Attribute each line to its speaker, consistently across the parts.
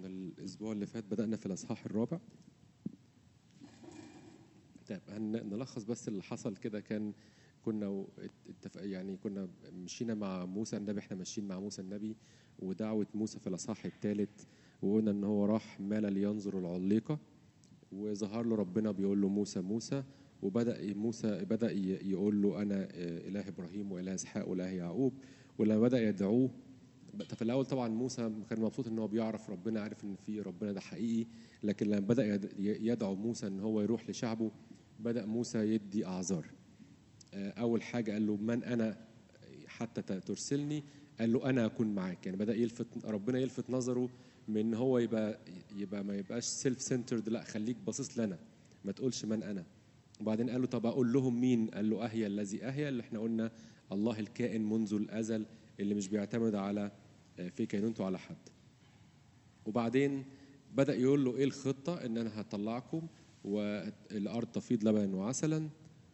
Speaker 1: كنا الاسبوع اللي فات بدانا في الاصحاح الرابع طيب هن- نلخص بس اللي حصل كده كان كنا و- اتفق يعني كنا مشينا مع موسى النبي احنا ماشيين مع موسى النبي ودعوه موسى في الاصحاح الثالث وقلنا ان هو راح مال لينظر العليقه وظهر له ربنا بيقول له موسى موسى وبدا موسى بدا ي- يقول له انا آه، اله ابراهيم واله اسحاق واله يعقوب ولما بدا يدعوه في الاول طبعا موسى كان مبسوط ان هو بيعرف ربنا عارف ان في ربنا ده حقيقي لكن لما بدا يد- يدعو موسى ان هو يروح لشعبه بدا موسى يدي اعذار آه، اول حاجه قال له من انا حتى ت- ترسلني قال له انا اكون معاك يعني بدا يلفت ربنا يلفت نظره من ان هو يبقى يبقى ما يبقاش سيلف سنترد لا خليك باصص لنا ما تقولش من انا وبعدين قال له طب اقول لهم مين قال له اهيا الذي اهيا اللي احنا قلنا الله الكائن منذ الازل اللي مش بيعتمد على آه، في كينونته على حد وبعدين بدا يقول له ايه الخطه ان انا هطلعكم والارض تفيض لبنا وعسلا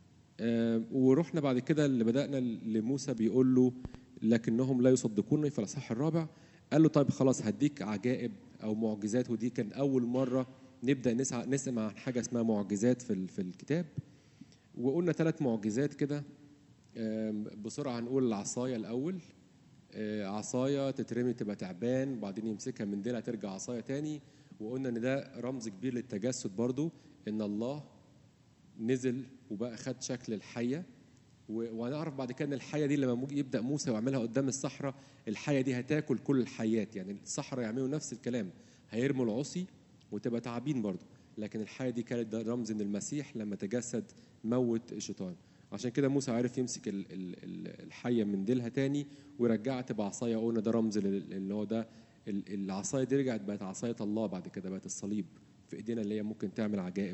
Speaker 1: آه، ورحنا بعد كده اللي بدانا لموسى بيقول له لكنهم لا يصدقونني في الاصحاح الرابع قال له طيب خلاص هديك عجائب او معجزات ودي كان اول مره نبدا نسعى نسمع عن حاجه اسمها معجزات في ال- في الكتاب وقلنا ثلاث معجزات كده آم، بسرعه هنقول العصايه الاول آه، عصايه تترمي تبقى تعبان وبعدين يمسكها من ديلها ترجع عصايه تاني وقلنا ان ده رمز كبير للتجسد برضو ان الله نزل وبقى خد شكل الحيه و- وهنعرف بعد كده ان الحيه دي لما موجي- يبدا موسى يعملها قدام الصحراء الحيه دي هتاكل كل الحيات يعني الصحراء يعملوا نفس الكلام هيرموا العصي وتبقى تعابين برضه لكن الحيه دي كانت ده رمز ان المسيح لما تجسد موت الشيطان عشان كده موسى عرف يمسك ال- ال- ال- الحيه من ديلها تاني ويرجعها تبقى عصايه قلنا ده رمز لل- اللي هو ده ال- العصايه دي رجعت بقت عصايه الله بعد كده بقت الصليب في ايدينا اللي هي ممكن تعمل عجائب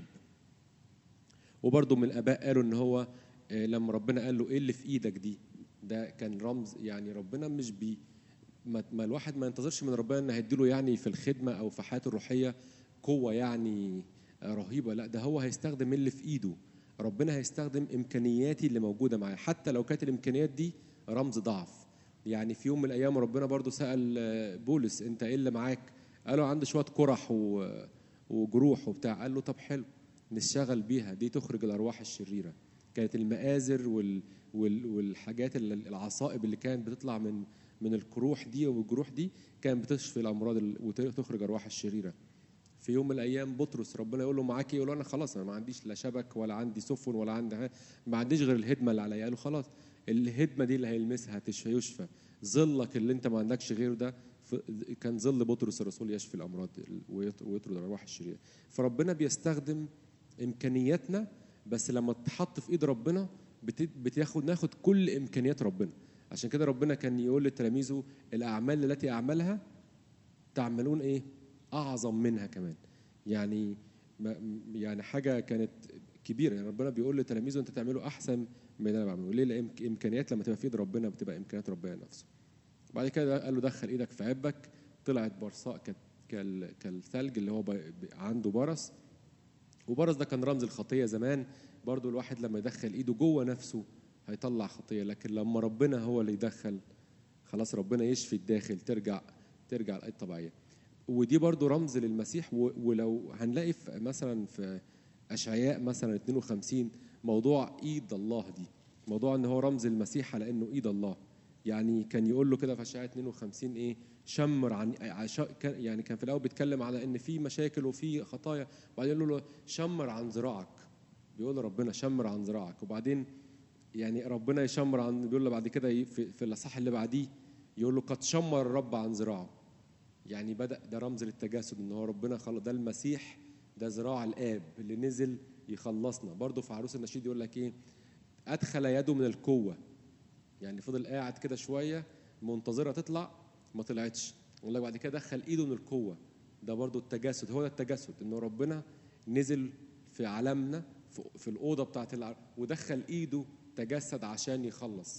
Speaker 1: وبرضه من الاباء قالوا ان هو آه، لما ربنا قال له ايه اللي في ايدك دي ده كان رمز يعني ربنا مش بي ما, ما الواحد ما ينتظرش من ربنا ان هيديله يعني في الخدمه او في حياته الروحيه قوه يعني آه، رهيبه لا ده هو هيستخدم اللي في ايده ربنا هيستخدم امكانياتي اللي موجوده معاه حتى لو كانت الامكانيات دي رمز ضعف يعني في يوم من الايام ربنا برضو سال آه، بولس انت ايه اللي معاك قال له عندي شويه قرح و... وجروح وبتاع قال له طب حلو نشتغل بيها دي تخرج الارواح الشريره كانت المآزر وال... وال... والحاجات ال- العصائب اللي كانت بتطلع من من القروح دي والجروح دي كانت بتشفي الامراض ال- وتخرج ارواح الشريره في يوم من الايام بطرس ربنا يقول له معاك ايه يقول له انا خلاص انا ما عنديش لا شبك ولا عندي سفن ولا عندي حاجة. ما عنديش غير الهدمه اللي عليا قال له خلاص الهدمه دي اللي هيلمسها تشفى يشفى ظلك اللي انت ما عندكش غيره ده ف- كان ظل بطرس الرسول يشفي الامراض ويط- ويطرد الارواح الشريره فربنا بيستخدم امكانياتنا بس لما تتحط في ايد ربنا بت- بتاخد ناخد كل امكانيات ربنا عشان كده ربنا كان يقول لتلاميذه الاعمال التي اعملها تعملون ايه اعظم منها كمان يعني ما يعني حاجه كانت كبيره يعني ربنا بيقول لتلاميذه انت تعملوا احسن من اللي انا بعمله ليه لان امكانيات لما تبقى في ايد ربنا بتبقى امكانيات ربنا نفسه بعد كده قال له دخل ايدك في عبك طلعت برصاء كت- كال- كالثلج اللي هو ب- ب- عنده برص وبرص ده كان رمز الخطيه زمان برضو الواحد لما يدخل ايده جوه نفسه هيطلع خطيه لكن لما ربنا هو اللي يدخل خلاص ربنا يشفي الداخل ترجع ترجع الايد الطبيعيه ودي برضو رمز للمسيح و- ولو هنلاقي في مثلا في اشعياء مثلا 52 موضوع ايد الله دي موضوع ان هو رمز المسيح على انه ايد الله يعني كان يقول له كده في اشعياء 52 ايه شمر عن عش- كان- يعني كان في الاول بيتكلم على ان في مشاكل وفي خطايا وبعدين يقول له شمر عن ذراعك بيقول ربنا شمر عن ذراعك وبعدين يعني ربنا يشمر عن بيقول له بعد كده ي- في, في الاصحاح اللي بعديه يقول له قد شمر الرب عن ذراعه يعني بدا ده رمز للتجسد ان هو ربنا خلق ده المسيح ده ذراع الاب اللي نزل يخلصنا برضه في عروس النشيد يقول لك ايه ادخل يده من القوه يعني فضل قاعد كده شويه منتظره تطلع ما طلعتش يقول لك بعد كده دخل ايده من القوه ده برضه التجسد هو ده التجسد ان ربنا نزل في عالمنا في, في الاوضه بتاعت الع... ودخل ايده تجسد عشان يخلص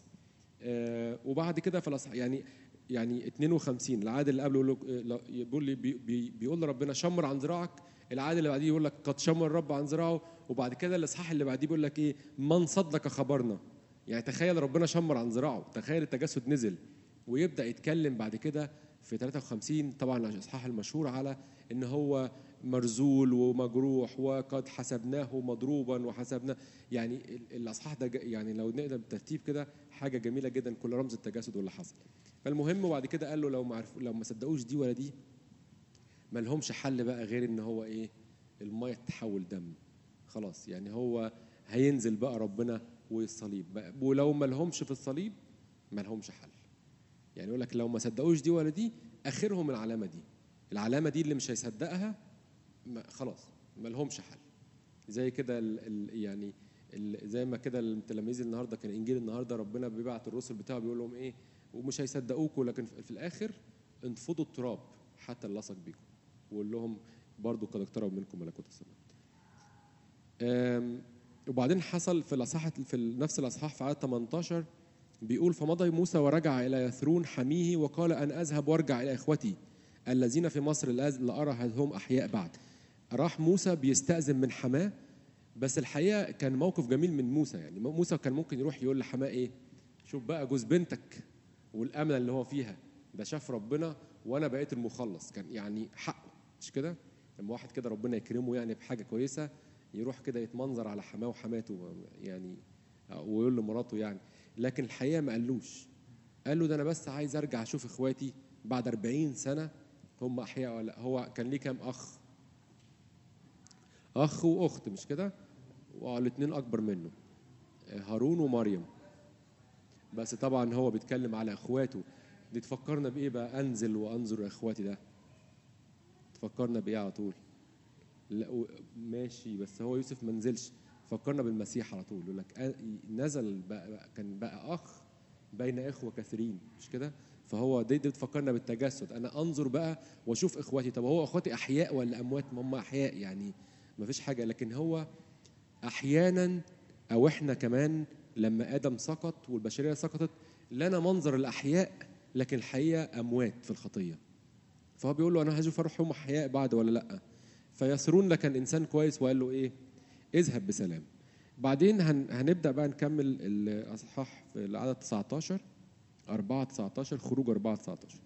Speaker 1: آه وبعد كده في الأصح... يعني يعني 52 العهد اللي قبله يقول له- آه، لا، بيقول لي بي بي بيقول لربنا شمر عن ذراعك العهد اللي بعديه يقول لك قد شمر الرب عن ذراعه وبعد كده الاصحاح اللي بعديه بيقول لك ايه من صدق خبرنا يعني تخيل ربنا شمر عن ذراعه تخيل التجسد نزل ويبدا يتكلم بعد كده في 53 طبعا الاصحاح المشهور على ان هو مرزول ومجروح وقد حسبناه مضروبا وحسبناه يعني ال- الاصحاح ده ج- يعني لو نقدر بالترتيب كده حاجه جميله جدا كل رمز التجسد واللي حصل فالمهم وبعد كده قال له لو ما عرف لو ما صدقوش دي ولا دي ما لهمش حل بقى غير ان هو ايه الميه تتحول دم خلاص يعني هو هينزل بقى ربنا والصليب بقى ولو ما لهمش في الصليب ما لهمش حل يعني يقول لك لو ما صدقوش دي ولا دي اخرهم العلامه دي العلامه دي اللي مش هيصدقها ما خلاص ما لهمش حل زي كده ال ال يعني ال زي ما كده التلاميذ النهارده كان انجيل النهارده ربنا بيبعت الرسل بتاعه بيقول لهم ايه ومش هيصدقوكوا لكن في في الاخر انفضوا التراب حتى اللصق بيكم وقول لهم برضو قد اقترب منكم ملكوت السماء أم، وبعدين حصل في الاصحاح في نفس الاصحاح في عدد 18 بيقول فمضى موسى ورجع الى يثرون حميه وقال ان اذهب وارجع الى اخوتي الذين في مصر لا لا ارى هل هم احياء بعد راح موسى بيستاذن من حماه بس الحقيقه كان موقف جميل من موسى يعني موسى كان ممكن يروح يقول لحماه ايه شوف بقى جوز بنتك والامل اللي هو فيها ده شاف ربنا وانا بقيت المخلص كان يعني حقه مش كده لما واحد كده ربنا يكرمه يعني بحاجه كويسه يروح كده يتمنظر على حماه وحماته يعني ويقول لمراته يعني لكن الحقيقه ما قالوش قال له ده انا بس عايز ارجع اشوف اخواتي بعد 40 سنه هم احياء ولا لأ. هو كان ليه كام اخ اخ واخت مش كده والاثنين اكبر منه هارون ومريم بس طبعا هو بيتكلم على اخواته دي تفكرنا بايه بقى انزل وانظر اخواتي ده تفكرنا بايه على طول لا و- ماشي بس هو يوسف ما نزلش فكرنا بالمسيح على طول يقول لك آ- نزل بقى بقى كان بقى اخ بين اخوه كثيرين مش كده فهو دي, دي بتفكرنا بالتجسد انا انظر بقى واشوف اخواتي طب هو اخواتي احياء ولا اموات ما هم احياء يعني ما فيش حاجه لكن هو احيانا او احنا كمان لما ادم سقط والبشريه سقطت لنا منظر الاحياء لكن الحقيقه اموات في الخطيه فهو بيقول له انا هشوف اروح هم احياء بعد ولا لا فيسرون كان انسان كويس وقال له ايه اذهب بسلام بعدين هن هنبدا بقى نكمل الاصحاح في العدد 19 4 19 خروج 4 19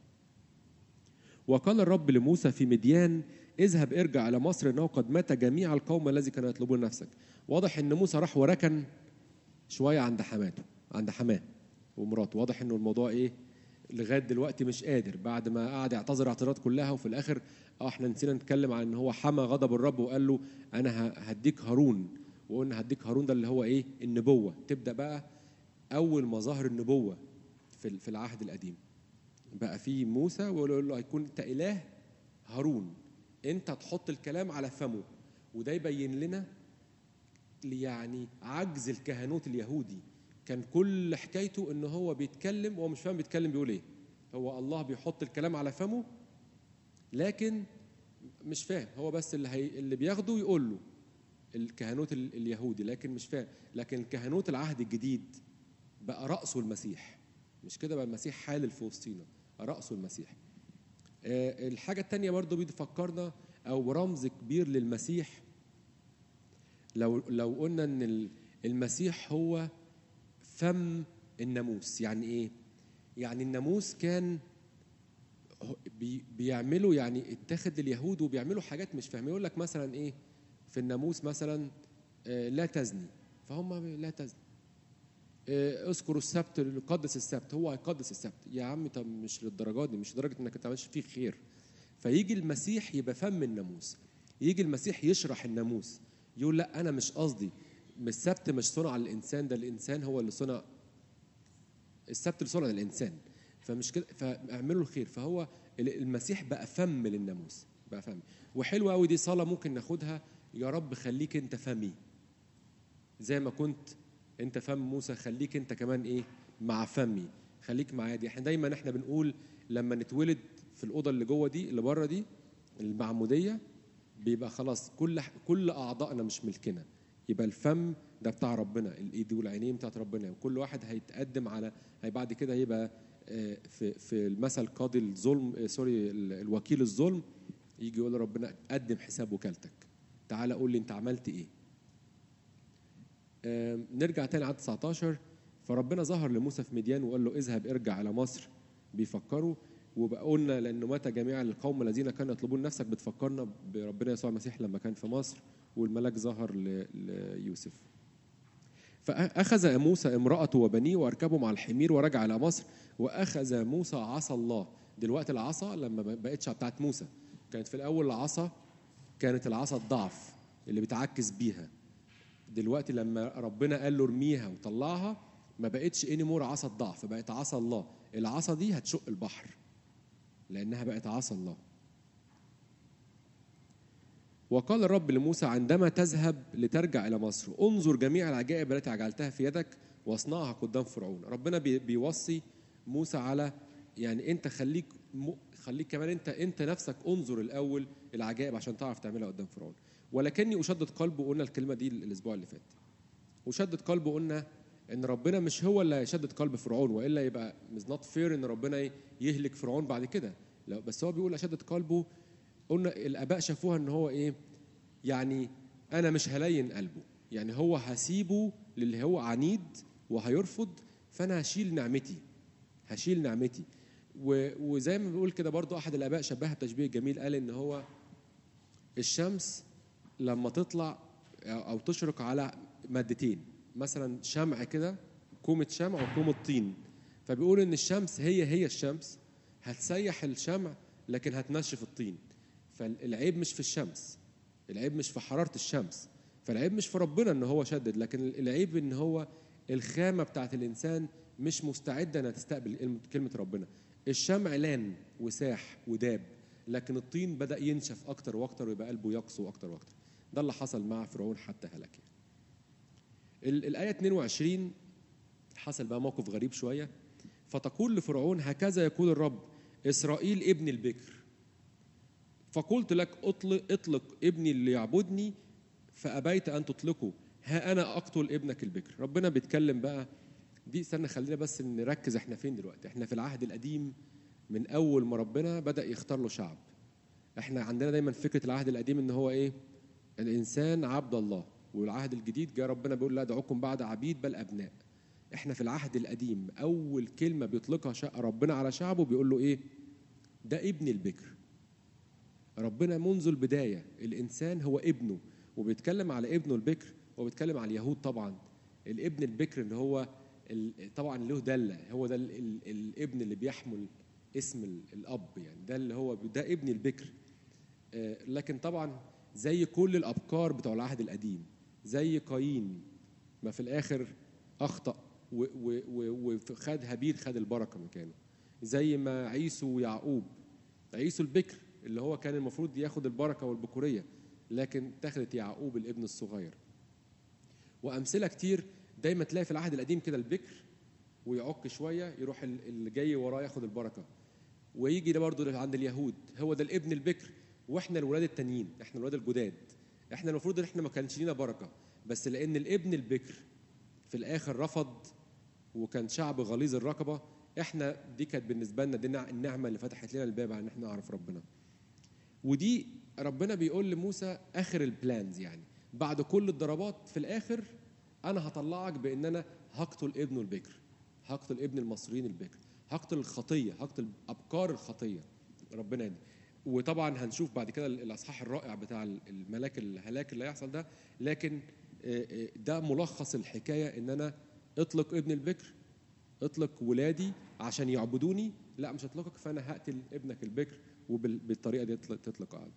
Speaker 1: وقال الرب لموسى في مديان اذهب ارجع الى مصر انه قد مات جميع القوم الذي كانوا يطلبون نفسك واضح ان موسى راح وركن شويه عند حماته عند حماه ومراته واضح انه الموضوع ايه لغايه دلوقتي مش قادر بعد ما قعد يعتذر اعتذارات كلها وفي الاخر اه احنا نسينا نتكلم عن ان هو حمى غضب الرب وقال له انا ه- هديك هارون وقلنا هديك هارون ده اللي هو ايه النبوه تبدا بقى اول مظاهر النبوه في ال- في العهد القديم بقى في موسى ويقول له هيكون انت اله هارون انت تحط الكلام على فمه وده يبين لنا يعني عجز الكهنوت اليهودي كان كل حكايته ان هو بيتكلم وهو مش فاهم بيتكلم بيقول ايه هو الله بيحط الكلام على فمه لكن مش فاهم هو بس اللي هي اللي بياخده يقول له الكهنوت ال- اليهودي لكن مش فاهم لكن الكهنوت العهد الجديد بقى رأسه المسيح مش كده بقى المسيح حالل في وسطينا رأسه المسيح آه، الحاجة التانية برضو بيفكرنا أو رمز كبير للمسيح لو لو قلنا إن ال- المسيح هو فم الناموس يعني إيه؟ يعني الناموس كان هو- بي بيعملوا يعني اتخذ اليهود وبيعملوا حاجات مش فاهمين يقول لك مثلا إيه؟ في الناموس مثلا آه، لا تزني فهم لا تزني آه، اذكروا السبت قدس السبت هو هيقدس السبت يا عم طب مش للدرجات دي مش لدرجه انك ما تعملش فيه خير فيجي المسيح يبقى فم الناموس يجي المسيح يشرح الناموس يقول لا انا مش قصدي السبت مش صنع الانسان ده الانسان هو اللي صنع السبت اللي صنع الانسان فمش كده فاعملوا الخير فهو ال- المسيح بقى فم للناموس بقى فم وحلوه قوي دي صلاه ممكن ناخدها يا رب خليك انت فمي زي ما كنت انت فم موسى خليك انت كمان ايه مع فمي خليك معايا دي احنا دايما احنا بنقول لما نتولد في الاوضه اللي جوه دي اللي بره دي المعموديه بيبقى خلاص كل كل اعضائنا مش ملكنا يبقى الفم ده بتاع ربنا الايد والعينين بتاعت ربنا وكل واحد هيتقدم على هي بعد كده هيبقى آه، في في المثل قاضي الظلم آه، سوري ال- الوكيل الظلم يجي يقول لربنا قدم حساب وكالتك تعالى قول لي انت عملت ايه آم، نرجع تاني عدد 19 فربنا ظهر لموسى في مديان وقال له اذهب ارجع الى مصر بيفكروا وبقى قلنا لانه مات جميع القوم الذين كانوا يطلبون نفسك بتفكرنا بربنا يسوع المسيح لما كان في مصر والملاك ظهر ل- ليوسف فأخذ موسى امرأته وبنيه وأركبهم على الحمير ورجع إلى مصر وأخذ موسى عصا الله دلوقتي العصا لما ما بقتش بتاعت موسى كانت في الأول العصا كانت العصا الضعف اللي بتعكس بيها دلوقتي لما ربنا قال له ارميها وطلعها ما بقتش اني مور عصا الضعف بقت عصا الله العصا دي هتشق البحر لأنها بقت عصا الله وقال الرب لموسى عندما تذهب لترجع إلى مصر انظر جميع العجائب التي عجلتها في يدك واصنعها قدام فرعون ربنا بي- بيوصي موسى على يعني انت خليك م... خليك كمان انت انت نفسك انظر الاول العجائب عشان تعرف تعملها قدام فرعون ولكني اشدد قلبه قلنا الكلمه دي الاسبوع اللي فات وشدد قلبه قلنا ان ربنا مش هو اللي هيشدد قلب فرعون والا يبقى مش نوت فير ان ربنا يهلك فرعون بعد كده لا بس هو بيقول اشدد قلبه قلنا الاباء شافوها ان هو ايه يعني انا مش هلين قلبه يعني هو هسيبه للي هو عنيد وهيرفض فانا هشيل نعمتي هشيل نعمتي و- وزي ما بيقول كده برضو احد الاباء شبهها بتشبيه جميل قال ان هو الشمس لما تطلع او تشرق على مادتين مثلا شمع كده كومة شمع وكومة طين فبيقول ان الشمس هي هي الشمس هتسيح الشمع لكن هتنشف الطين فالعيب مش في الشمس العيب مش في حرارة الشمس فالعيب مش في ربنا ان هو شدد لكن العيب ان هو الخامة بتاعت الانسان مش مستعدة انها تستقبل كلمة ربنا الشمع لان وساح وداب لكن الطين بدأ ينشف أكتر وأكتر ويبقى قلبه يقسو أكتر وأكتر ده اللي حصل مع فرعون حتى هلك يعني. ال- الآية 22 حصل بقى موقف غريب شوية فتقول لفرعون هكذا يقول الرب إسرائيل ابن البكر فقلت لك اطلق, اطلق ابني اللي يعبدني فأبيت أن تطلقه ها أنا أقتل ابنك البكر ربنا بيتكلم بقى دي استنى خلينا بس نركز احنا فين دلوقتي احنا في العهد القديم من اول ما ربنا بدا يختار له شعب احنا عندنا دايما فكره العهد القديم ان هو ايه الانسان عبد الله والعهد الجديد جاء ربنا بيقول لا دعوكم بعد عبيد بل ابناء احنا في العهد القديم اول كلمه بيطلقها شا- ربنا على شعبه بيقول له ايه ده ابن البكر ربنا منذ البدايه الانسان هو ابنه وبيتكلم على ابنه البكر وبيتكلم على اليهود طبعا الابن البكر اللي هو ال- طبعا له دله هو ده ال- ال- الابن اللي بيحمل اسم ال- الاب يعني ده اللي هو ده ابن البكر آه، لكن طبعا زي كل الابكار بتوع العهد القديم زي قايين ما في الاخر اخطا و- و- و- وخد هابيل خد البركه مكانه زي ما عيسو ويعقوب عيسو البكر اللي هو كان المفروض ياخد البركه والبكوريه لكن اتخذت يعقوب الابن الصغير وامثله كتير دايما تلاقي في العهد القديم كده البكر ويعك شويه يروح ال- اللي جاي وراه ياخد البركه ويجي ده برضه عند اليهود هو ده الابن البكر واحنا الولاد التانيين احنا الولاد الجداد احنا المفروض ان احنا ما كانش لينا بركه بس لان الابن البكر في الاخر رفض وكان شعب غليظ الرقبه احنا دي كانت بالنسبه لنا دي النع- النعمه اللي فتحت لنا الباب على ان احنا نعرف ربنا ودي ربنا بيقول لموسى اخر البلانز يعني بعد كل الضربات في الاخر انا هطلعك بان انا هقتل ابنه البكر هقتل ابن المصريين البكر هقتل الخطيه هقتل ابكار الخطيه ربنا يدي وطبعا هنشوف بعد كده الاصحاح الرائع بتاع الملاك الهلاك اللي هيحصل ده لكن آه، آه، ده ملخص الحكايه ان انا اطلق ابن البكر اطلق ولادي عشان يعبدوني لا مش هطلقك فانا هقتل ابنك البكر وبالطريقه دي تطلق- تطلق عبد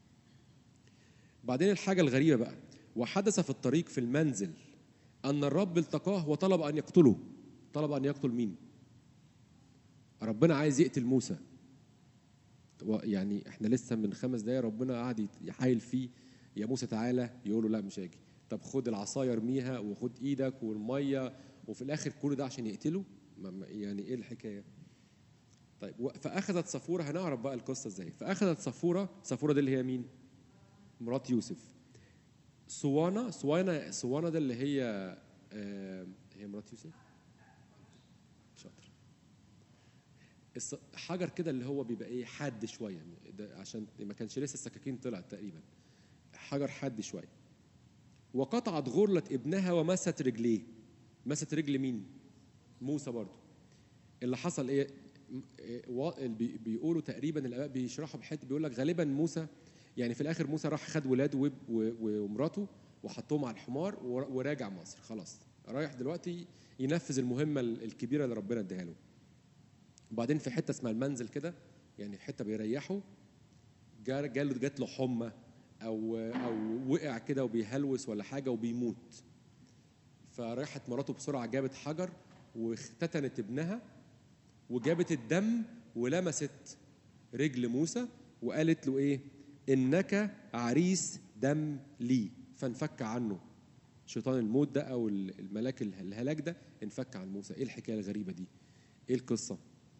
Speaker 1: بعدين الحاجه الغريبه بقى وحدث في الطريق في المنزل ان الرب التقاه وطلب ان يقتله طلب ان يقتل مين ربنا عايز يقتل موسى و- يعني احنا لسه من خمس دقايق ربنا قاعد يت- يحايل فيه يا موسى تعالى يقول له لا مش هاجي طب خد العصايه ارميها وخد ايدك والميه وفي الاخر كل ده عشان يقتله ما- ما- يعني ايه الحكايه طيب و- فاخذت صفوره هنعرف بقى القصه ازاي فاخذت صفوره صفوره دي اللي هي مين مرات يوسف سوانا سوانا سوانا ده اللي هي آه هي مرات يوسف شاطر الص- حجر كده اللي هو بيبقى ايه حاد شويه ده عشان ما كانش لسه السكاكين طلعت تقريبا حجر حاد شويه وقطعت غرلة ابنها ومست رجليه مست رجل مين موسى برضو اللي حصل ايه م- إيه، وا- ال- بي- بيقولوا تقريبا الاباء بيشرحوا بحته بيقول لك غالبا موسى يعني في الاخر موسى راح خد ولاده وب- و- ومراته وحطهم على الحمار ور- وراجع مصر خلاص رايح دلوقتي ينفذ المهمه ال- الكبيره اللي ربنا اداها له وبعدين في حته اسمها المنزل كده يعني في حته بيريحوا جا- جاله جات له حمى او او وقع كده وبيهلوس ولا حاجه وبيموت فراحت مراته بسرعه جابت حجر واختتنت ابنها وجابت الدم ولمست رجل موسى وقالت له ايه انك عريس دم لي فانفك عنه شيطان الموت ده او الملاك الهلاك ده انفك عن موسى ايه الحكايه الغريبه دي ايه القصه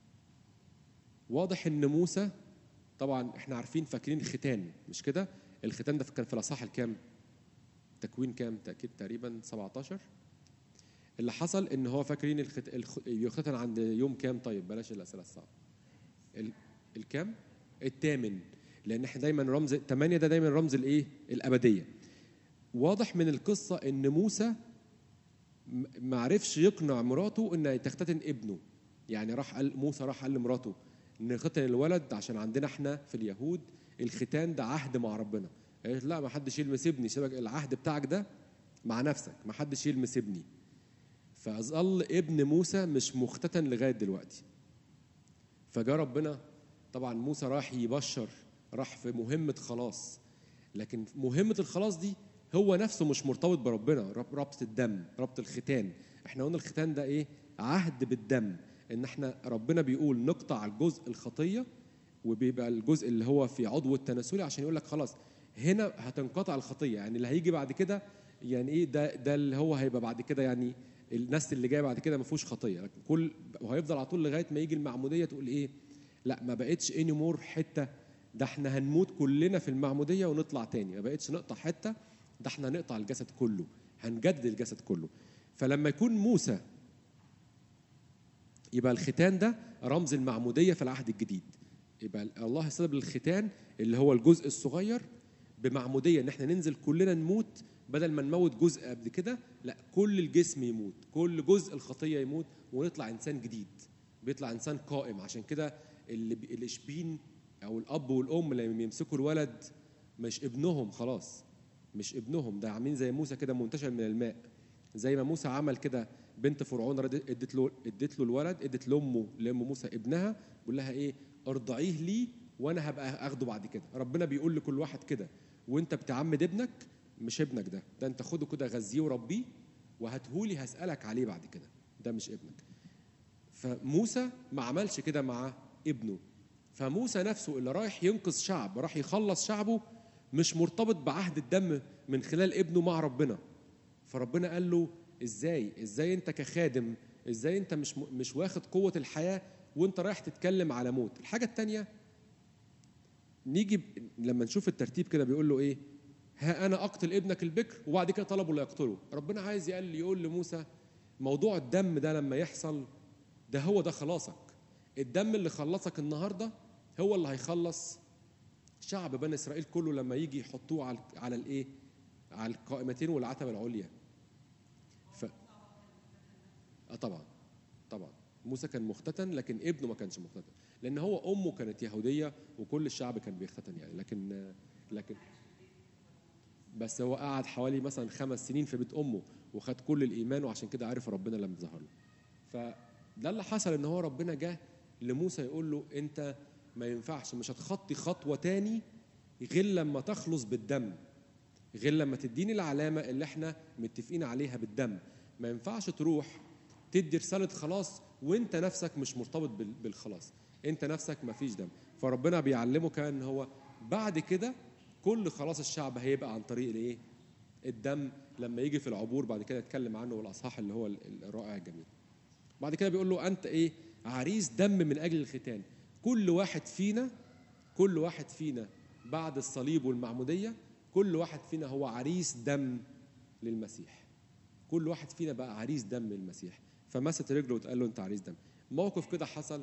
Speaker 1: واضح ان موسى طبعا احنا عارفين فاكرين ختان مش كده الختان ده كان في الاصحاح الكام تكوين كام تاكيد تقريبا 17 اللي حصل ان هو فاكرين الخت... الخ... يختتن عند يوم كام طيب بلاش الاسئله الصعبه ال... الكام الثامن لان احنا دايما رمز 8 ده دايما رمز الايه الابديه واضح من القصه ان موسى م- ما عرفش يقنع مراته ان تختتن ابنه يعني راح قال موسى راح قال لمراته نختن الولد عشان عندنا احنا في اليهود الختان ده عهد مع ربنا قالت لا ما حدش يلمس ابني سيبك العهد بتاعك ده مع نفسك ما حدش يلمس ابني فظل ابن موسى مش مختتن لغايه دلوقتي فجاء ربنا طبعا موسى راح يبشر راح في مهمه خلاص لكن مهمه الخلاص دي هو نفسه مش مرتبط بربنا رب- ربط الدم ربط الختان احنا قلنا الختان ده ايه عهد بالدم ان احنا ربنا بيقول نقطع الجزء الخطيه وبيبقى الجزء اللي هو في عضو التناسلي عشان يقول لك خلاص هنا هتنقطع الخطيه يعني اللي هيجي بعد كده يعني ايه ده ده اللي هو هيبقى بعد كده يعني الناس اللي جايه بعد كده ما فيهوش خطيه لكن كل وهيفضل على طول لغايه ما يجي المعموديه تقول ايه لا ما بقتش اني مور حته ده احنا هنموت كلنا في المعموديه ونطلع تاني ما بقتش نقطع حته ده احنا هنقطع الجسد كله هنجدد الجسد كله فلما يكون موسى يبقى الختان ده رمز المعموديه في العهد الجديد يبقى الله يستخدم الختان اللي هو الجزء الصغير بمعموديه ان احنا ننزل كلنا نموت بدل ما نموت جزء قبل كده لا كل الجسم يموت كل جزء الخطيه يموت ونطلع انسان جديد بيطلع انسان قائم عشان كده اللي بي- الاشبين او الاب والام لما يمسكوا الولد مش ابنهم خلاص مش ابنهم ده عاملين زي موسى كده منتشر من الماء زي ما موسى عمل كده بنت فرعون رد- ادت له ادت له الولد ادت لامه لام موسى ابنها بيقول لها ايه ارضعيه لي وانا هبقى اخده بعد كده ربنا بيقول لكل واحد كده وانت بتعمد ابنك مش ابنك ده ده انت خده كده غذيه وربيه وهاتهولي هسالك عليه بعد كده ده مش ابنك فموسى ما عملش كده مع ابنه فموسى نفسه اللي رايح ينقذ شعب راح يخلص شعبه مش مرتبط بعهد الدم من خلال ابنه مع ربنا فربنا قال له ازاي ازاي انت كخادم ازاي انت مش مش واخد قوه الحياه وانت رايح تتكلم على موت الحاجه الثانيه نيجي ب... لما نشوف الترتيب كده بيقول له ايه ها انا اقتل ابنك البكر وبعد كده طلبوا لا يقتله ربنا عايز يقول يقول لموسى موضوع الدم ده لما يحصل ده هو ده خلاصك الدم اللي خلصك النهارده هو اللي هيخلص شعب بني اسرائيل كله لما يجي يحطوه على على الايه على القائمتين والعتبه العليا ف اه طبعا طبعا موسى كان مختتن لكن ابنه ما كانش مختتن لان هو امه كانت يهوديه وكل الشعب كان بيختتن يعني لكن لكن بس هو قعد حوالي مثلا خمس سنين في بيت امه وخد كل الايمان وعشان كده عرف ربنا لما ظهر له فده اللي حصل ان هو ربنا جه لموسى يقول له انت ما ينفعش مش هتخطي خطوه تاني غير لما تخلص بالدم غير لما تديني العلامه اللي احنا متفقين عليها بالدم ما ينفعش تروح تدي رساله خلاص وانت نفسك مش مرتبط بال- بالخلاص انت نفسك ما فيش دم فربنا بيعلمه كمان ان هو بعد كده كل خلاص الشعب هيبقى عن طريق الايه الدم لما يجي في العبور بعد كده يتكلم عنه والاصحاح اللي هو ال- الرائع الجميل بعد كده بيقول له انت ايه عريس دم من اجل الختان كل واحد فينا كل واحد فينا بعد الصليب والمعموديه كل واحد فينا هو عريس دم للمسيح كل واحد فينا بقى عريس دم للمسيح فمست رجله وتقال له انت عريس دم موقف كده حصل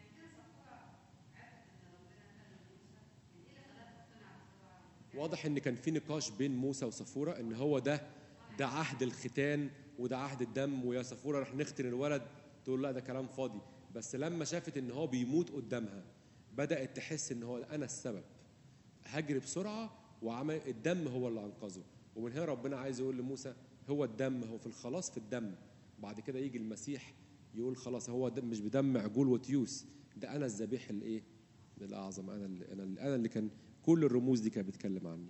Speaker 1: واضح ان كان في نقاش بين موسى وصفوره ان هو ده ده عهد الختان وده عهد الدم ويا صفوره رح نختن الولد تقول لا ده كلام فاضي بس لما شافت ان هو بيموت قدامها بدات تحس ان هو انا السبب هجري بسرعه وعمل الدم هو اللي انقذه ومن هنا ربنا عايز يقول لموسى هو الدم هو في الخلاص في الدم بعد كده يجي المسيح يقول خلاص هو دم مش بدم عجول وتيوس ده انا الذبيح الايه الاعظم انا اللي انا اللي انا اللي كان كل الرموز دي كانت بتتكلم عني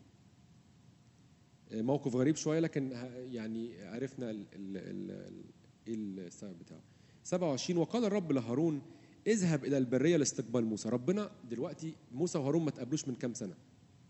Speaker 1: موقف غريب شويه لكن ه- يعني عرفنا ال- ال- ال- ال- ايه السبب بتاعه 27 وقال الرب لهارون اذهب الى البريه لاستقبال موسى ربنا دلوقتي موسى وهارون ما تقابلوش من كام سنه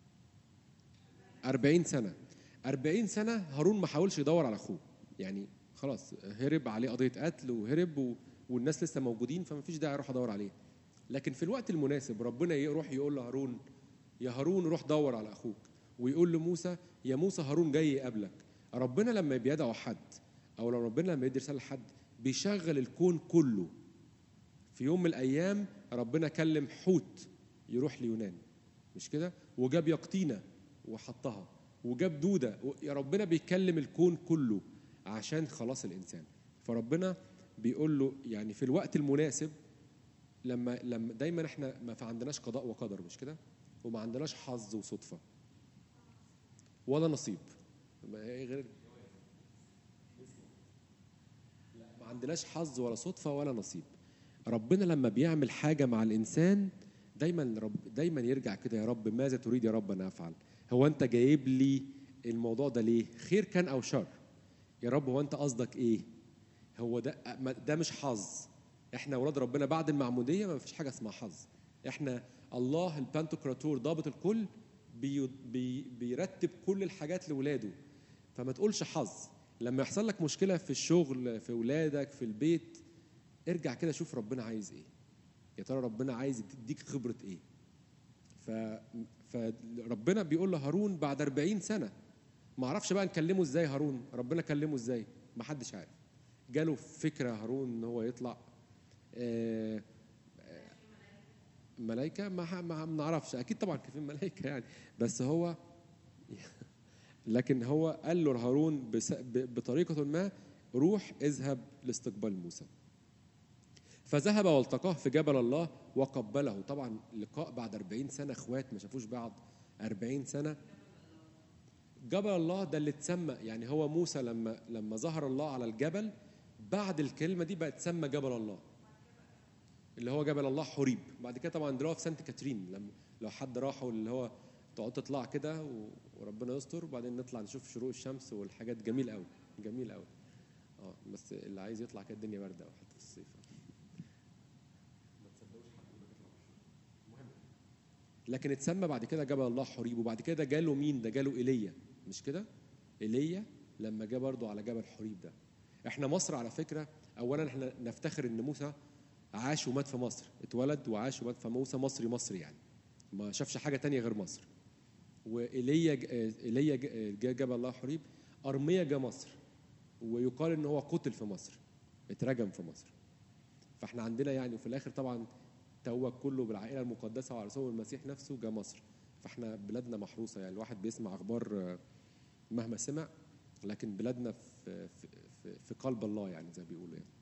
Speaker 1: 40 سنه 40 سنه هارون ما حاولش يدور على اخوه يعني خلاص هرب عليه قضيه قتل وهرب و... والناس لسه موجودين فما فيش داعي اروح ادور عليه لكن في الوقت المناسب ربنا يروح يقول لهارون يا هارون روح دور على اخوك ويقول لموسى يا موسى هارون جاي يقابلك ربنا لما بيدعو حد او لو ربنا لما يدي رساله لحد بيشغل الكون كله في يوم من الايام ربنا كلم حوت يروح ليونان مش كده وجاب يقطينه وحطها وجاب دوده و- يا ربنا بيكلم الكون كله عشان خلاص الانسان فربنا بيقول له يعني في الوقت المناسب لما لما دايما احنا ما في عندناش قضاء وقدر مش كده وما عندناش حظ وصدفه ولا نصيب ما هي غير لا، ما عندناش حظ ولا صدفه ولا نصيب ربنا لما بيعمل حاجه مع الانسان دايما رب دايما يرجع كده يا رب ماذا تريد يا رب ان افعل هو انت جايب لي الموضوع ده ليه خير كان او شر يا رب هو انت قصدك ايه هو ده ما- ده مش حظ احنا اولاد ربنا بعد المعموديه ما فيش حاجه اسمها حظ احنا الله البانتوكراتور ضابط الكل بي بي بيرتب كل الحاجات لاولاده فما تقولش حظ لما يحصل لك مشكله في الشغل في اولادك في البيت ارجع كده شوف ربنا عايز ايه يا ترى ربنا عايز يديك خبره ايه ف فربنا بيقول لهارون بعد 40 سنه ما اعرفش بقى نكلمه ازاي هارون ربنا كلمه ازاي ما حدش عارف جاله فكره هارون ان هو يطلع آه، آه، ملائكه ما ح- ما ما نعرفش اكيد طبعا كان في ملائكه يعني بس هو لكن هو قال له هارون بس- ب- بطريقه ما روح اذهب لاستقبال موسى فذهب والتقاه في جبل الله وقبله طبعا لقاء بعد 40 سنه اخوات ما شافوش بعض 40 سنه جبل الله ده اللي اتسمى يعني هو موسى لما لما ظهر الله على الجبل بعد الكلمه دي بقت تسمى جبل الله اللي هو جبل الله حريب بعد كده طبعا دلوقتي في سانت كاترين لما لو حد راحوا اللي هو تقعد تطلع كده و- وربنا يستر وبعدين نطلع نشوف شروق الشمس والحاجات جميل قوي جميل قوي اه بس اللي عايز يطلع كده الدنيا بارده قوي حتى في الصيف لكن اتسمى بعد كده جبل الله حريب وبعد كده جاله مين ده جاله ايليا مش كده ايليا لما جه برضه على جبل حريب ده احنا مصر على فكره اولا احنا نفتخر ان موسى عاش ومات في مصر اتولد وعاش ومات في موسى مصري مصري يعني ما شافش حاجه تانية غير مصر وايليا ج- آه، ايليا ج- آه، جه جبل الله حريب ارميا جه مصر ويقال ان هو قتل في مصر اترجم في مصر فاحنا عندنا يعني وفي الاخر طبعا توج كله بالعائله المقدسه وعلى رسول المسيح نفسه جه مصر فاحنا بلادنا محروسه يعني الواحد بيسمع اخبار آه، مهما سمع لكن بلادنا في في في, في قلب الله يعني زي ما بيقولوا يعني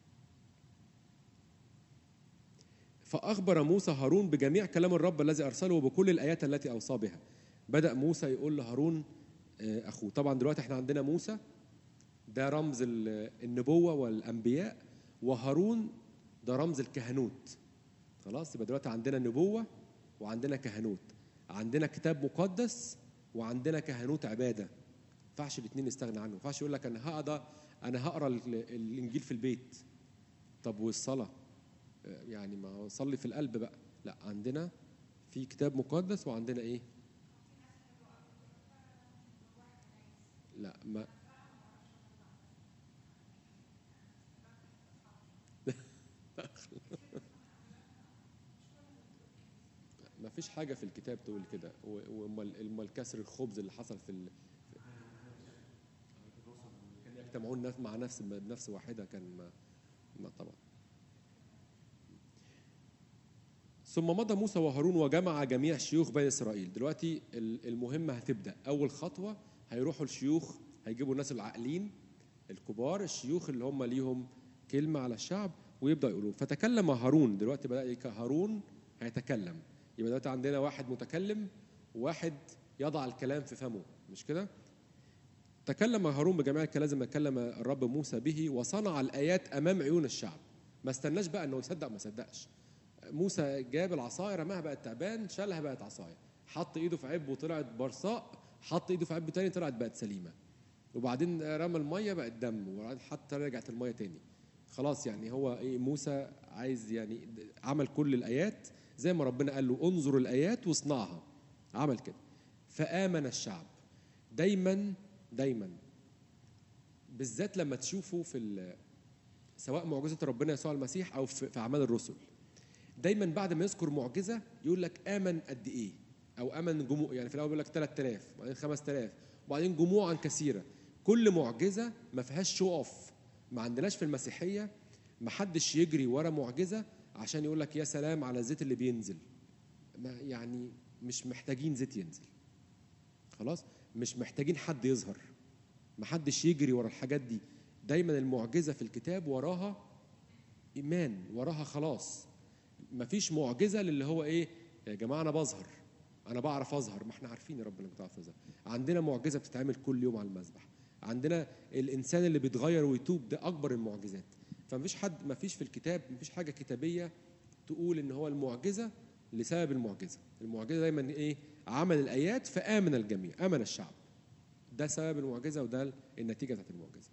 Speaker 1: فأخبر موسى هارون بجميع كلام الرب الذي أرسله وبكل الآيات التي أوصى بها بدأ موسى يقول لهارون آه، أخوه طبعا دلوقتي احنا عندنا موسى ده رمز ال- النبوة والأنبياء وهارون ده رمز الكهنوت خلاص يبقى دلوقتي عندنا نبوة وعندنا كهنوت عندنا كتاب مقدس وعندنا كهنوت عبادة ما ينفعش الاثنين نستغنى عنه ما ينفعش يقول لك انا هقرا انا هقرا ال- الانجيل في البيت طب والصلاه آه، يعني ما هو صلي في القلب بقى لا عندنا في كتاب مقدس وعندنا ايه لا ما ما فيش حاجه في الكتاب تقول كده و- وامال امال كسر الخبز اللي حصل في ال... كان يجتمعون نف- مع نفس بنفس واحده كان ما, ما طبعا ثم مضى موسى وهارون وجمع جميع شيوخ بني اسرائيل دلوقتي ال- المهمه هتبدا اول خطوه هيروحوا الشيوخ هيجيبوا الناس العاقلين الكبار الشيوخ اللي هم ليهم كلمه على الشعب ويبدا يقولوا فتكلم هارون دلوقتي بدا يك- هارون هيتكلم يبقى دلوقتي عندنا واحد متكلم وواحد يضع الكلام في فمه مش كده تكلم هارون بجميع الكلام ما كلم الرب موسى به وصنع الايات امام عيون الشعب ما استناش بقى انه يصدق ما صدقش موسى جاب العصايه رماها بقت تعبان شالها بقت عصايه حط ايده في عب وطلعت برصاء حط ايده في عب تاني طلعت بقت سليمه وبعدين رمى الميه بقت دم وبعدين حتى رجعت الميه تاني خلاص يعني هو ايه موسى عايز يعني عمل كل الايات زي ما ربنا قال له انظر الايات واصنعها عمل كده فامن الشعب دايما دايما بالذات لما تشوفوا في ال- سواء معجزه ربنا يسوع المسيح او في في اعمال الرسل دايما بعد ما يذكر معجزه يقول لك امن قد ايه او امن جموع يعني في الاول بيقول لك 3000 وبعدين 5000 وبعدين جموعا كثيره كل معجزه ما فيهاش شو اوف ما عندناش في المسيحيه ما حدش يجري ورا معجزه عشان يقول لك يا سلام على الزيت اللي بينزل ما يعني مش محتاجين زيت ينزل خلاص مش محتاجين حد يظهر ما حدش يجري ورا الحاجات دي دايما المعجزه في الكتاب وراها ايمان وراها خلاص مفيش معجزه للي هو ايه يا جماعه انا بظهر انا بعرف اظهر ما احنا عارفين يا رب انك بتعرف تظهر عندنا معجزه بتتعمل كل يوم على المذبح عندنا الانسان اللي بيتغير ويتوب ده اكبر المعجزات فمفيش حد مفيش في الكتاب مفيش حاجه كتابيه تقول ان هو المعجزه لسبب المعجزه المعجزه دايما ايه عمل الايات فامن الجميع امن الشعب ده سبب المعجزه وده النتيجه بتاعت المعجزه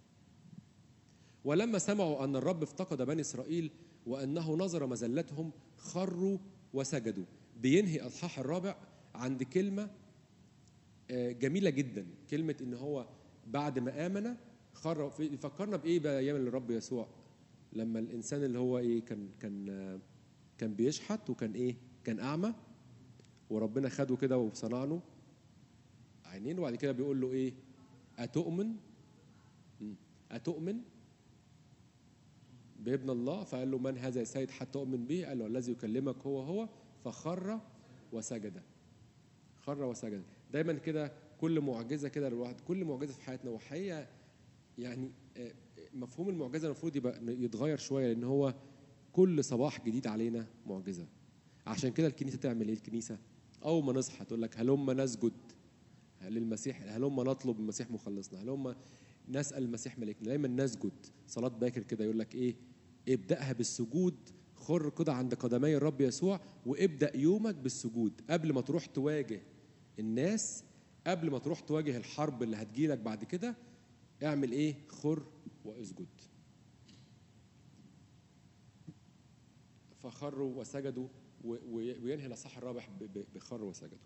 Speaker 1: ولما سمعوا ان الرب افتقد بني اسرائيل وانه نظر مزلتهم خروا وسجدوا بينهي الاصحاح الرابع عند كلمه آه، جميله جدا كلمه ان هو بعد ما امن خر في- يفكرنا بايه بقى ايام الرب يسوع لما الانسان اللي هو ايه كان كان آه، كان بيشحت وكان ايه كان اعمى وربنا خده كده وصنع له عينين وبعد كده بيقول له ايه اتؤمن مم. اتؤمن بابن الله فقال له من هذا يا سيد حتى اؤمن به قال له الذي يكلمك هو هو فخر وسجد خر وسجد دايما كده كل معجزه كده الواحد كل معجزه في حياتنا وحقيقه يعني آه، مفهوم المعجزه المفروض يبقى يتغير شويه لان هو كل صباح جديد علينا معجزه عشان كده الكنيسه تعمل ايه الكنيسه اول ما نصحى تقول لك هلم نسجد للمسيح هلم نطلب المسيح مخلصنا هلم نسال المسيح ملكنا دايما نسجد صلاه باكر كده يقول لك ايه ابداها بالسجود خر كده عند قدمي الرب يسوع وابدا يومك بالسجود قبل ما تروح تواجه الناس قبل ما تروح تواجه الحرب اللي هتجيلك بعد كده اعمل ايه خر واسجد فخروا وسجدوا و- و- وينهي الاصحاح الرابع ب- ب- بخروا وسجدوا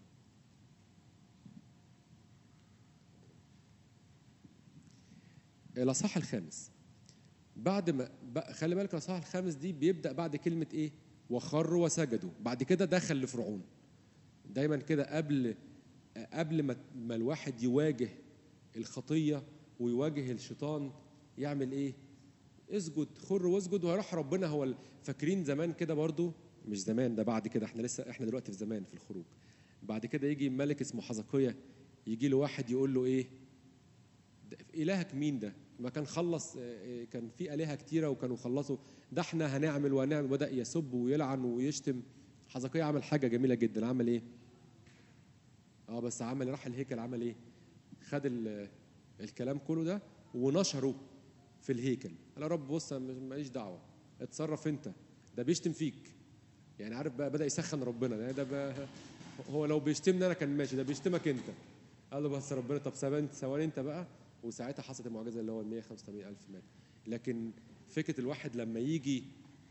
Speaker 1: الاصحاح الخامس بعد ما بقى- خلي بالك الاصحاح الخامس دي بيبدا بعد كلمه ايه وخروا وسجدوا بعد كده دخل لفرعون دايما كده قبل قبل ما ما الواحد يواجه الخطيه ويواجه الشيطان يعمل ايه اسجد خر واسجد وهيروح ربنا هو ال- فاكرين زمان كده برضو مش زمان ده بعد كده احنا لسه احنا دلوقتي في زمان في الخروج بعد كده يجي ملك اسمه حزقية يجي له واحد يقول له ايه ده الهك مين ده ما كان خلص آه، آه، كان في الهه كتيره وكانوا خلصوا ده احنا هنعمل وهنعمل بدا يسب ويلعن ويشتم حزقية عمل حاجه جميله جدا عمل ايه اه بس عمل راح الهيكل عمل ايه خد ال- الكلام كله ده ونشره في الهيكل قال يا رب بص أنا مش- ماليش دعوه اتصرف انت ده بيشتم فيك يعني عارف بقى بدا يسخن ربنا ده, ده بقى هو لو بيشتمني انا كان ماشي ده بيشتمك انت قال له بس ربنا طب ثواني ثواني انت بقى وساعتها حصلت المعجزه اللي هو ال 185 الف مات لكن فكره الواحد لما يجي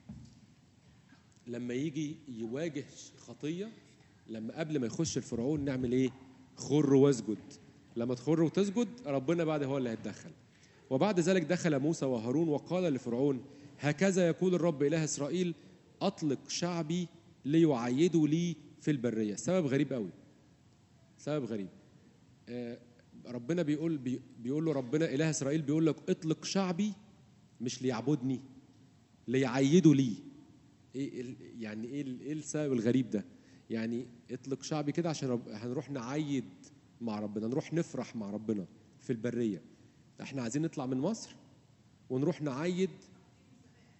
Speaker 1: لما يجي يواجه خطيه لما قبل ما يخش الفرعون نعمل ايه خر واسجد لما تخر وتسجد ربنا بعد هو اللي هيتدخل وبعد ذلك دخل موسى وهارون وقال لفرعون هكذا يقول الرب اله اسرائيل اطلق شعبي ليعيدوا لي في البريه سبب غريب قوي سبب غريب آه، ربنا بيقول بي- بيقول له ربنا اله اسرائيل بيقول لك اطلق شعبي مش ليعبدني ليعيدوا لي ايه ال- يعني ايه ال- ايه السبب الغريب ده يعني اطلق شعبي كده عشان رب هنروح نعيد مع ربنا نروح نفرح مع ربنا في البريه احنا عايزين نطلع من مصر ونروح نعيد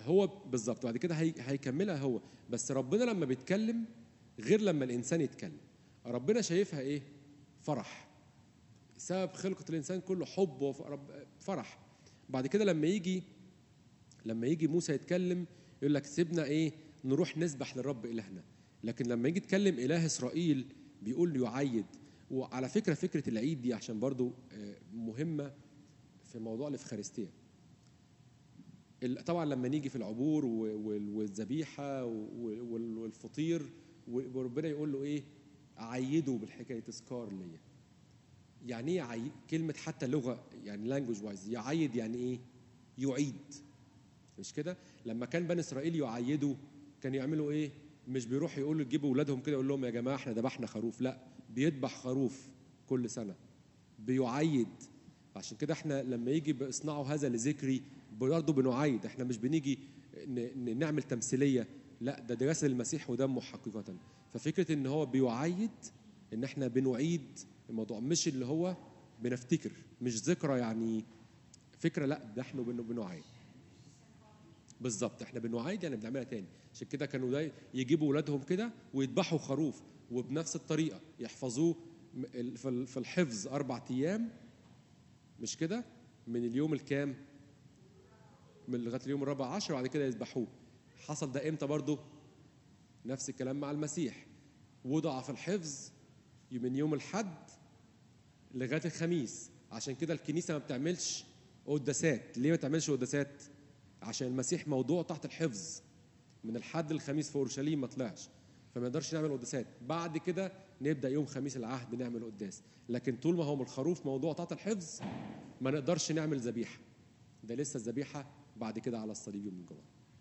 Speaker 1: هو بالظبط وبعد كده هي هيكملها هو بس ربنا لما بيتكلم غير لما الانسان يتكلم ربنا شايفها ايه فرح سبب خلقة الإنسان كله حب وفرح بعد كده لما يجي لما يجي موسى يتكلم يقول لك سيبنا ايه نروح نسبح للرب إلهنا لكن لما يجي يتكلم إله إسرائيل بيقول له يعيد وعلى فكرة فكرة العيد دي عشان برضو آه، مهمة في موضوع الإفخارستية ال- طبعا لما نيجي في العبور و- وال- والذبيحة و- وال- والفطير و- وربنا يقول له ايه عيدوا بالحكاية تذكار ليا يعني ايه يعيد كلمة حتى لغة يعني لانجوج وايز يعيد يعني ايه يعيد مش كده لما كان بني اسرائيل يعيدوا كانوا يعملوا ايه مش بيروحوا يقولوا يجيبوا اولادهم كده يقول لهم يا جماعه احنا ذبحنا خروف لا بيذبح خروف كل سنه بيعيد عشان كده احنا لما يجي باصنعوا هذا لذكري برضه بنعيد احنا مش بنيجي ن- ن- نعمل تمثيليه لا ده ده جسد المسيح ودمه حقيقه ففكره ان هو بيعيد ان احنا بنعيد الموضوع مش اللي هو بنفتكر مش ذكرى يعني فكره لا ده احنا بن- بنعيد بالظبط احنا بنعيد يعني بنعملها تاني عشان كده كانوا ده يجيبوا اولادهم كده ويذبحوا خروف وبنفس الطريقه يحفظوه م- ال- في ال- في الحفظ اربع ايام مش كده من اليوم الكام من لغايه اليوم الرابع عشر وبعد كده يذبحوه حصل ده امتى برضه نفس الكلام مع المسيح وضع في الحفظ من يوم الحد لغايه الخميس عشان كده الكنيسه ما بتعملش قداسات ليه ما بتعملش قداسات عشان المسيح موضوع تحت الحفظ من الحد للخميس في اورشليم ما طلعش فما نقدرش نعمل قداسات بعد كده نبدا يوم خميس العهد نعمل قداس لكن طول ما هو الخروف موضوع تحت الحفظ ما نقدرش نعمل ذبيحه ده لسه الذبيحه بعد كده على الصليب يوم الجمعه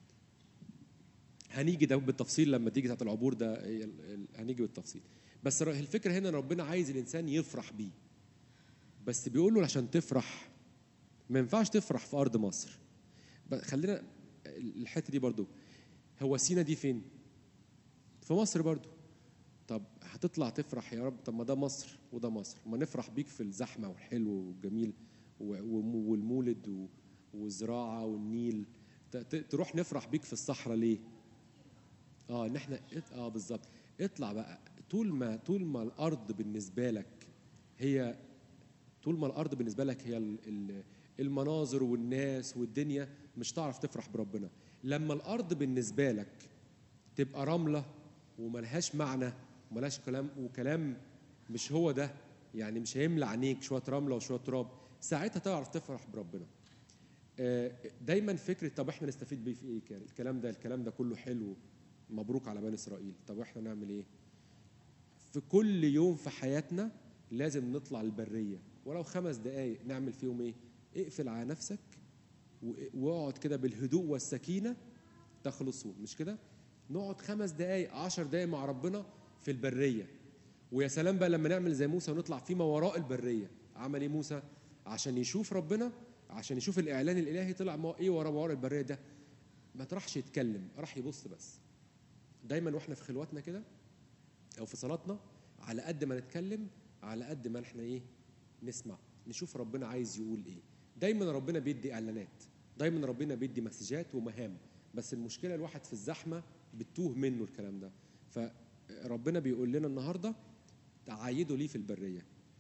Speaker 1: هنيجي ده بالتفصيل لما تيجي بتاعت العبور ده ال- ال- هنيجي بالتفصيل بس ر- الفكره هنا ان ربنا عايز الانسان يفرح بيه بس بيقول له عشان تفرح ما ينفعش تفرح في ارض مصر ب- خلينا الحته دي برضو هو سينا دي فين في مصر برضو طب هتطلع تفرح يا رب طب ما ده مصر وده مصر ما نفرح بيك في الزحمه والحلو والجميل و- وم- والمولد و- والزراعه والنيل ت- ت- تروح نفرح بيك في الصحراء ليه اه ان احنا ات- اه بالظبط اطلع بقى طول ما طول ما الارض بالنسبه لك هي طول ما الارض بالنسبه لك هي ال- ال- المناظر والناس والدنيا مش تعرف تفرح بربنا لما الارض بالنسبه لك تبقى رمله وملهاش معنى وملهاش كلام وكلام مش هو ده يعني مش هيملى عينيك شويه رمله وشويه تراب ساعتها تعرف تفرح بربنا آه، دايما فكره طب احنا نستفيد بيه في ايه كان الكلام ده الكلام ده كله حلو مبروك على بني اسرائيل طب احنا نعمل ايه في كل يوم في حياتنا لازم نطلع البريه ولو خمس دقائق نعمل فيهم ايه اقفل على نفسك و- واقعد كده بالهدوء والسكينه تخلصون مش كده نقعد خمس دقائق عشر دقائق مع ربنا في البريه ويا سلام بقى لما نعمل زي موسى ونطلع فيما وراء البريه عمل ايه موسى عشان يشوف ربنا عشان يشوف الاعلان الالهي طلع ما ايه ورا وراء البريه ده ما تروحش يتكلم راح يبص بس دايما واحنا في خلواتنا كده او في صلاتنا على قد ما نتكلم على قد ما احنا ايه نسمع نشوف ربنا عايز يقول ايه دايما ربنا بيدي اعلانات دايما ربنا بيدي مسجات ومهام بس المشكله الواحد في الزحمه بتوه منه الكلام ده فربنا بيقول لنا النهارده تعايدوا لي في البريه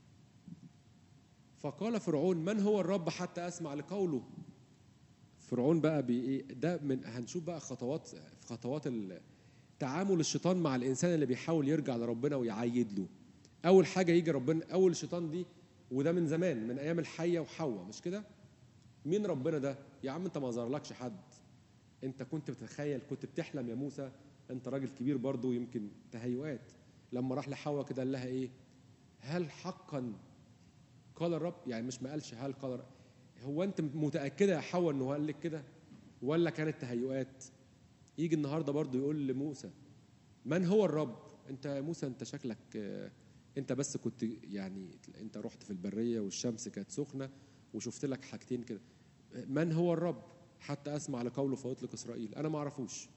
Speaker 1: فقال فرعون من هو الرب حتى اسمع لقوله فرعون بقى بي إيه؟ ده من هنشوف بقى خطوات في خطوات ال- تعامل الشيطان مع الانسان اللي بيحاول يرجع لربنا ويعيد له اول حاجه يجي ربنا اول الشيطان دي وده من زمان من ايام الحيه وحواء مش كده مين ربنا ده يا عم انت ما ظهرلكش حد انت كنت بتتخيل كنت بتحلم يا موسى انت راجل كبير برضه يمكن تهيؤات لما راح لحواء كده قال لها ايه هل حقا قال الرب يعني مش ما قالش هل قال الرب. هو انت متاكده يا حواء انه قال لك كده ولا كانت تهيؤات يجي النهارده برضه يقول لموسى من هو الرب انت يا موسى انت شكلك آه، انت بس كنت يعني انت رحت في البريه والشمس كانت سخنه وشفت لك حاجتين كده من هو الرب حتى اسمع لقوله فاطلق اسرائيل انا ما اعرفوش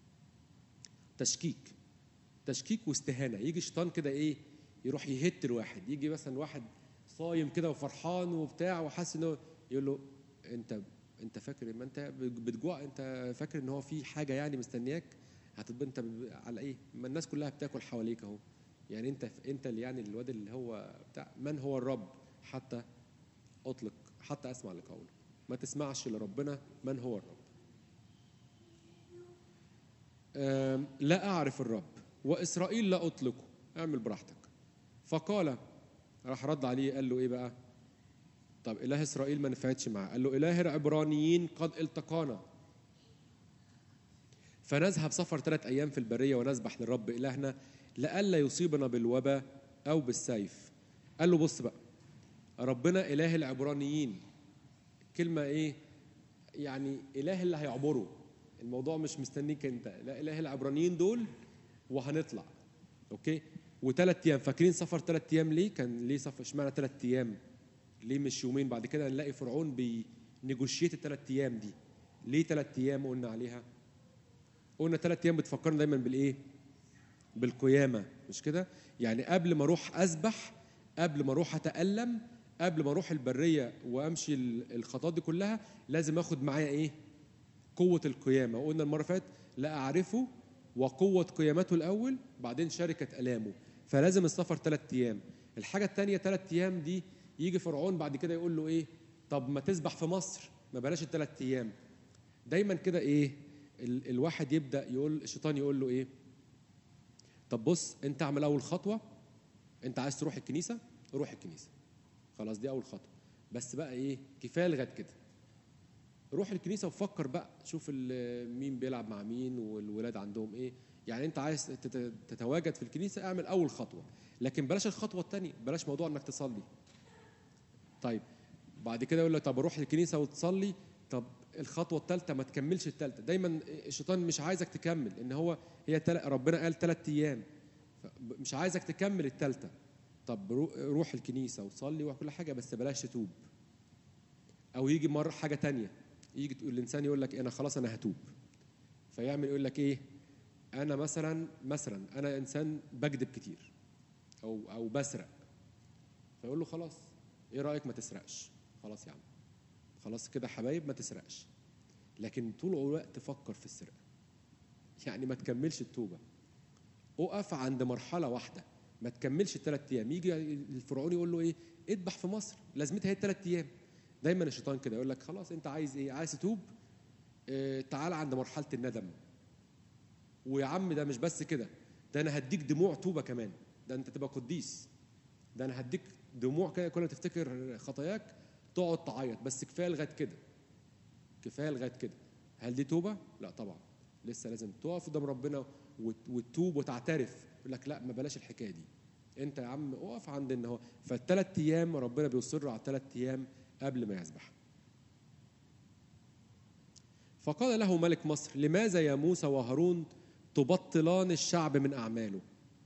Speaker 1: تشكيك تشكيك واستهانه يجي شيطان كده ايه يروح يهت الواحد يجي مثلا واحد صايم كده وفرحان وبتاع وحاسس انه يقول له انت انت فاكر ما انت بتجوع انت فاكر ان هو في حاجه يعني مستنياك هتبقى انت ب- على ايه ما الناس كلها بتاكل حواليك اهو يعني انت انت اللي يعني الواد اللي هو بتاع من هو الرب حتى اطلق حتى اسمع لقوله ما تسمعش لربنا من هو الرب آم، لا اعرف الرب واسرائيل لا اطلقه اعمل براحتك فقال راح رد عليه قال له ايه بقى طب اله اسرائيل ما نفعتش معاه قال له اله العبرانيين قد التقانا فنذهب سفر ثلاث ايام في البريه ونسبح للرب الهنا لئلا يصيبنا بالوباء او بالسيف قال له بص بقى ربنا اله العبرانيين كلمه ايه يعني اله اللي هيعبره الموضوع مش مستنيك انت لا اله العبرانيين دول وهنطلع اوكي وثلاث ايام فاكرين سفر ثلاث ايام ليه كان ليه سفر اشمعنى ثلاث ايام ليه مش يومين بعد كده نلاقي فرعون بينيجوشيت الثلاث ايام دي ليه ثلاث ايام قلنا عليها قلنا ثلاث ايام بتفكرنا دايما بالايه بالقيامه مش كده يعني قبل ما اروح اسبح قبل ما اروح اتالم قبل ما اروح البريه وامشي ال- الخطوات دي كلها لازم اخد معايا ايه قوه القيامه قلنا المره اللي فاتت لا اعرفه وقوه قيامته الاول بعدين شركه الامه فلازم السفر ثلاث ايام الحاجه الثانيه ثلاث ايام دي يجي فرعون بعد كده يقول له ايه طب ما تسبح في مصر ما بلاش الثلاث ايام دايما كده ايه ال الواحد يبدا يقول الشيطان يقول له ايه طب بص انت اعمل اول خطوه انت عايز تروح الكنيسه روح الكنيسه خلاص دي اول خطوه بس بقى ايه كفايه لغايه كده روح الكنيسه وفكر بقى شوف ال- مين بيلعب مع مين والولاد عندهم ايه يعني انت عايز تت- تتواجد في الكنيسه اعمل اول خطوه لكن بلاش الخطوه الثانيه بلاش موضوع انك تصلي طيب بعد كده يقول لك طب روح الكنيسه وتصلي طب الخطوه الثالثه ما تكملش الثالثه دايما الشيطان مش عايزك تكمل ان هو هي تل... ربنا قال ثلاث ايام ف- مش عايزك تكمل الثالثه طب رو- روح الكنيسه وصلي وكل حاجه بس بلاش تتوب او يجي مره حاجه تانية يجي تقول الانسان يقول لك انا خلاص انا هتوب فيعمل يقول لك ايه انا مثلا مثلا انا انسان بكذب كتير او او بسرق فيقول له خلاص ايه رايك ما تسرقش خلاص يا عم خلاص كده حبايب ما تسرقش لكن طول الوقت فكر في السرقه يعني ما تكملش التوبه اقف عند مرحله واحده ما تكملش الثلاث ايام يجي الفرعون يقول له ايه اذبح في مصر لازمتها هي الثلاث ايام دايما الشيطان كده يقول لك خلاص انت عايز ايه عايز تتوب اه تعال عند مرحله الندم ويا عم ده مش بس كده ده انا هديك دموع توبه كمان ده انت تبقى قديس ده انا هديك دموع كده كل ما تفتكر خطاياك تقعد تعيط بس كفايه لغايه كده كفايه لغايه كده هل دي توبه لا طبعا لسه لازم تقف قدام ربنا وت- وتتوب وتعترف يقول لك لا ما بلاش الحكايه دي انت يا عم اقف عند ان هو فالثلاث ايام ربنا بيصر على الثلاث ايام قبل ما يذبح فقال له ملك مصر لماذا يا موسى وهارون تبطلان الشعب من اعماله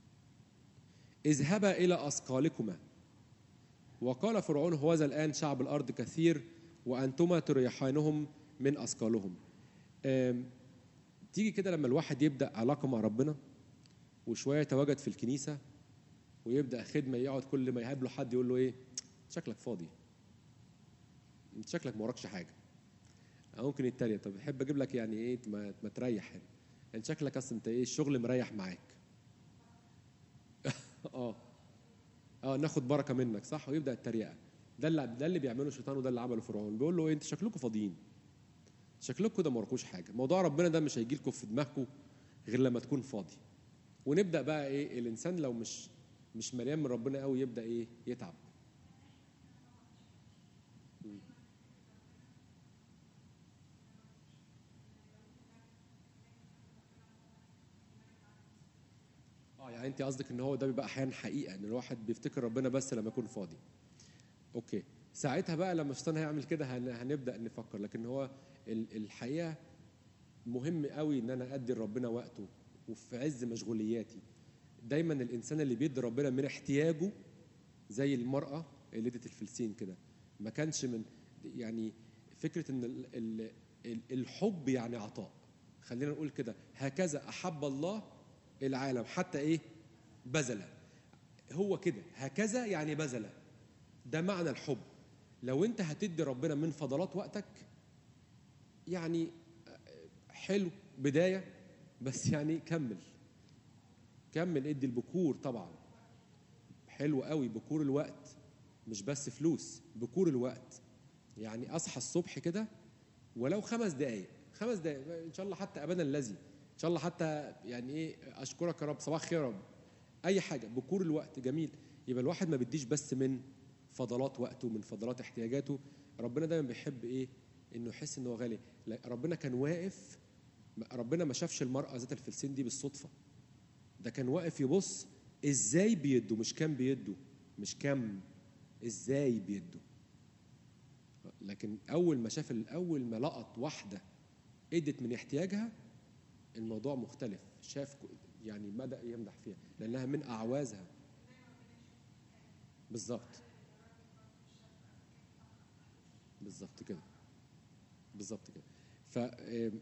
Speaker 1: اذهبا الى اثقالكما وقال فرعون هوذا الآن شعب الأرض كثير وأنتما تريحانهم من أثقالهم آم، تيجي كده لما الواحد يبدأ علاقة مع ربنا وشوية يتواجد في الكنيسة ويبدأ خدمة يقعد كل ما يقابله حد يقول له إيه شكلك فاضي انت شكلك ما وراكش حاجة أو ممكن يتريق طب بحب أجيب لك يعني إيه ما, ما تريح هنا انت شكلك أصلا أنت إيه الشغل مريح معاك اه اه ناخد بركه منك صح ويبدا التريقه ده اللي ده اللي بيعمله الشيطان وده اللي عمله فرعون بيقول له إيه انت شكلكم فاضيين شكلكم كده ما وراكوش حاجه موضوع ربنا ده مش هيجي لكم في دماغكم غير لما تكون فاضي ونبدا بقى ايه الانسان لو مش مش مليان من ربنا قوي يبدا ايه يتعب مم. اه يعني انت قصدك ان هو ده بيبقى احيانا حقيقه ان الواحد بيفتكر ربنا بس لما يكون فاضي اوكي ساعتها بقى لما الشيطان هيعمل كده هن- هنبدا نفكر لكن هو ال- الحقيقه مهم قوي ان انا ادي لربنا وقته وفي عز مشغولياتي دايما الانسان اللي بيدي ربنا من احتياجه زي المراه اللي ادت الفلسين كده ما كانش من يعني فكره ان ال- ال- ال- الحب يعني عطاء خلينا نقول كده هكذا احب الله العالم حتى ايه بذل هو كده هكذا يعني بذل ده معنى الحب لو انت هتدي ربنا من فضلات وقتك يعني حلو بدايه بس يعني كمل كمل ادي البكور طبعا حلو قوي بكور الوقت مش بس فلوس بكور الوقت يعني اصحى الصبح كده ولو خمس دقائق خمس دقائق ان شاء الله حتى ابدا الذي ان شاء الله حتى يعني ايه اشكرك يا رب صباح الخير يا رب اي حاجه بكور الوقت جميل يبقى الواحد ما بيديش بس من فضلات وقته من فضلات احتياجاته ربنا دايما بيحب ايه انه يحس انه غالي لا، ربنا كان واقف ربنا ما شافش المراه ذات الفلسين دي بالصدفه ده كان واقف يبص ازاي بيده مش كام بيده مش كم ازاي بيده لكن اول ما شاف اول ما لقط واحده ادت من احتياجها الموضوع مختلف شاف ك- يعني بدا يمدح فيها لانها من اعوازها بالظبط بالظبط كده بالظبط كده ف آم،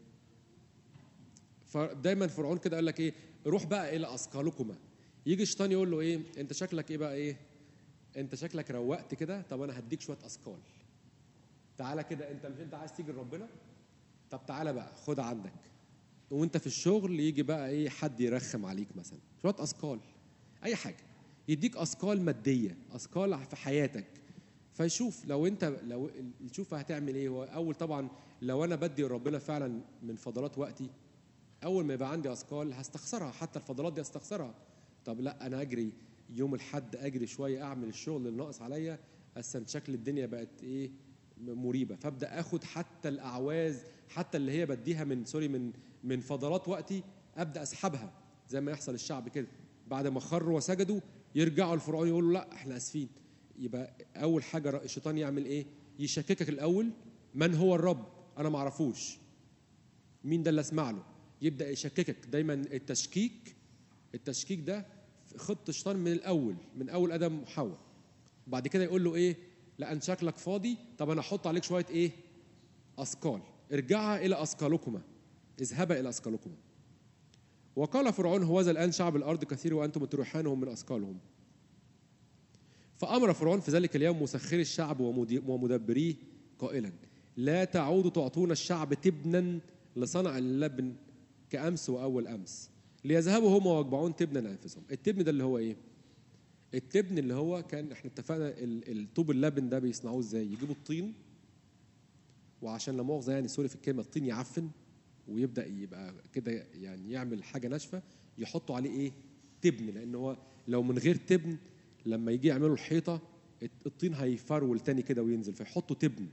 Speaker 1: فدايما فرعون كده قال لك ايه روح بقى الى اثقالكما يجي الشيطان يقول له ايه انت شكلك ايه بقى ايه انت شكلك روقت كده طب انا هديك شويه اثقال تعالى كده انت مش انت عايز تيجي لربنا طب تعالى بقى خد عندك وانت في الشغل يجي بقى ايه حد يرخم عليك مثلا شويه اثقال اي حاجه يديك اثقال ماديه اثقال في حياتك فيشوف لو انت لو شوف هتعمل ايه هو اول طبعا لو انا بدي ربنا فعلا من فضلات وقتي اول ما يبقى عندي اثقال هستخسرها حتى الفضلات دي هستخسرها طب لا انا اجري يوم الحد اجري شويه اعمل الشغل اللي ناقص عليا اصلا شكل الدنيا بقت ايه مريبه فابدا اخد حتى الاعواز حتى اللي هي بديها من سوري من من فضلات وقتي ابدا اسحبها زي ما يحصل الشعب كده بعد ما خروا وسجدوا يرجعوا الفرعون يقولوا لا احنا اسفين يبقى اول حاجه الشيطان يعمل ايه يشككك الاول من هو الرب انا ما اعرفوش مين ده اللي اسمع له يبدا يشككك دايما التشكيك التشكيك ده خط الشيطان من الاول من اول ادم وحواء بعد كده يقول له ايه لا انت شكلك فاضي طب انا احط عليك شويه ايه اثقال ارجعا الى اثقالكما اذهبا الى اثقالكما وقال فرعون هوذا الان شعب الارض كثير وانتم تروحانهم من اثقالهم فامر فرعون في ذلك اليوم مسخري الشعب ومدي- ومدبريه قائلا لا تعودوا تعطون الشعب تبنا لصنع اللبن كامس واول امس ليذهبوا هم ويجمعون تبنا انفسهم التبن ده اللي هو ايه التبن اللي هو كان احنا اتفقنا ال- الطوب اللبن ده بيصنعوه ازاي يجيبوا الطين وعشان لا مؤاخذه يعني سوري في الكلمه الطين يعفن ويبدا يبقى كده يعني يعمل حاجه ناشفه يحطوا عليه ايه تبن لان هو لو من غير تبن لما يجي يعملوا الحيطه الت- الطين هيفرول تاني كده وينزل فيحطوا تبن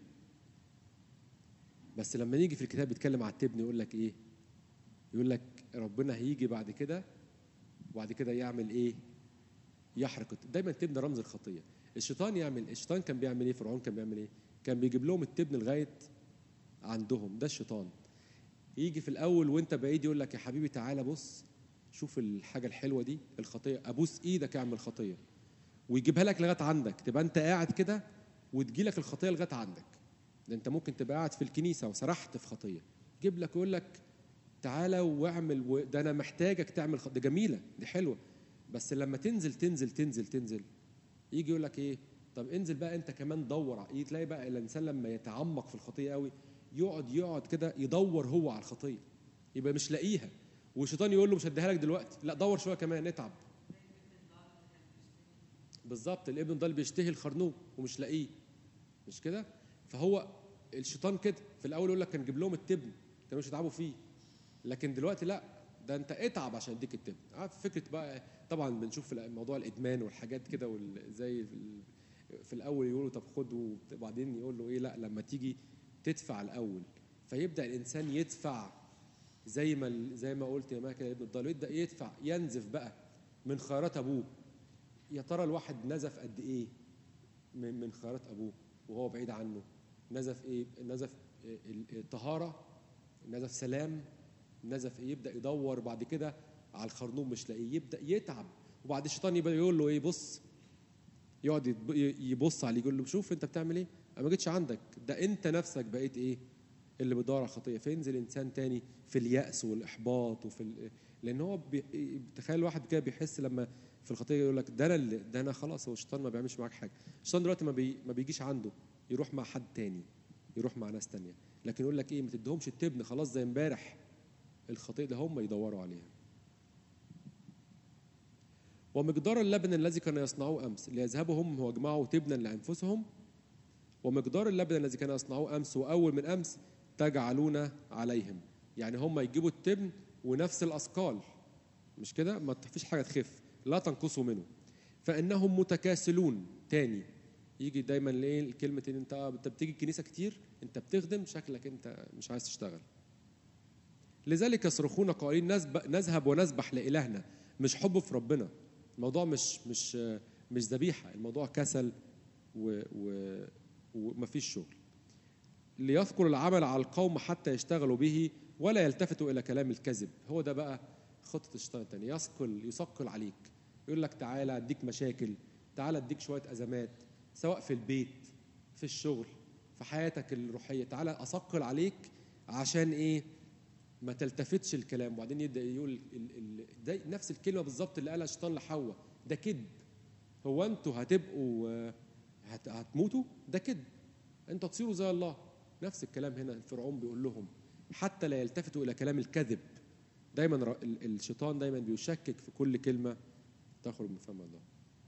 Speaker 1: بس لما يجي في الكتاب يتكلم على التبن يقول لك ايه يقول لك ربنا هيجي بعد كده وبعد كده يعمل ايه يحرق الت- دايما التبن رمز الخطيه الشيطان يعمل الشيطان كان بيعمل ايه فرعون كان بيعمل ايه كان بيجيب لهم التبن لغايه عندهم ده الشيطان يجي في الاول وانت بعيد يقول لك يا حبيبي تعالى بص شوف الحاجه الحلوه دي الخطيه ابوس ايدك اعمل خطيه ويجيبها لك لغايه عندك تبقى انت قاعد كده وتجي لك الخطيه لغايه عندك ده انت ممكن تبقى قاعد في الكنيسه وسرحت في خطيه يجيب لك يقول لك تعالى واعمل و... ده انا محتاجك تعمل خ... ده جميله دي حلوه بس لما تنزل تنزل تنزل تنزل يجي يقول لك ايه طب انزل بقى انت كمان دور ع- تلاقي بقى الانسان لما يتعمق في الخطيه قوي يقعد يقعد كده يدور هو على الخطيه يبقى مش لاقيها والشيطان يقول له مش هديها لك دلوقتي لا دور شويه كمان اتعب بالظبط الابن ضال بيشتهي الخرنوب ومش لاقيه مش كده فهو الشيطان كده في الاول يقول لك كان جيب لهم التبن كانوا مش يتعبوا فيه لكن دلوقتي لا ده انت اتعب عشان اديك التبن عارف فكره بقى طبعا بنشوف في موضوع الادمان والحاجات كده وال- زي في ال- في الاول يقولوا طب خد وبعدين يقول له ايه لا لما تيجي تدفع الاول فيبدا الانسان يدفع زي ما زي ما قلت يا ما كده ابن الضال يبدا يدفع ينزف بقى من خيرات ابوه يا ترى الواحد نزف قد ايه من من خيرات ابوه وهو بعيد عنه نزف ايه نزف ال- الطهاره نزف سلام نزف ايه يبدا يدور بعد كده على الخرنوب مش لاقيه يبدا يتعب وبعد الشيطان يبقى يقول له ايه بص يقعد يتب- يبص عليه يقول له شوف انت بتعمل ايه انا ما جيتش عندك ده انت نفسك بقيت ايه اللي بيدور على الخطيه فينزل انسان تاني في الياس والاحباط وفي ال... لان هو بي... تخيل واحد كده بيحس لما في الخطيه يقول لك ده انا اللي ده انا خلاص هو الشيطان ما بيعملش معاك حاجه الشيطان دلوقتي ما, بي... ما بيجيش عنده يروح مع حد تاني يروح مع ناس تانية لكن يقول لك ايه ما تديهمش التبن خلاص زي امبارح الخطيئه ده هم يدوروا عليها ومقدار اللبن الذي كانوا يصنعوه امس ليذهبوا هم واجمعوا تبنا لانفسهم ومقدار اللبن الذي كانوا يصنعوه امس واول من امس تجعلون عليهم يعني هم يجيبوا التبن ونفس الاثقال مش كده ما فيش حاجه تخف لا تنقصوا منه فانهم متكاسلون تاني يجي دايما ليه الكلمه ان انت انت بتيجي الكنيسه كتير انت بتخدم شكلك انت مش عايز تشتغل لذلك يصرخون قائلين نسب- نذهب ونسبح لإلهنا مش حب في ربنا الموضوع مش مش مش ذبيحة الموضوع كسل و و ومفيش شغل ليذكر العمل على القوم حتى يشتغلوا به ولا يلتفتوا إلى كلام الكذب هو ده بقى خطة الشيطان التاني يثقل يثقل عليك يقول لك تعالى اديك مشاكل تعالى اديك شوية أزمات سواء في البيت في الشغل في حياتك الروحية تعالى أثقل عليك عشان إيه ما تلتفتش الكلام وبعدين يبدا يقول ال ال ده نفس الكلمه بالظبط اللي قالها الشيطان لحواء ده كذب هو انتوا هتبقوا آه، هت هتموتوا ده كذب انتوا تصيروا زي الله نفس الكلام هنا فرعون بيقول لهم حتى لا يلتفتوا الى كلام الكذب دايما ر- ال- الشيطان دايما بيشكك في كل كلمه تخرج من فم الله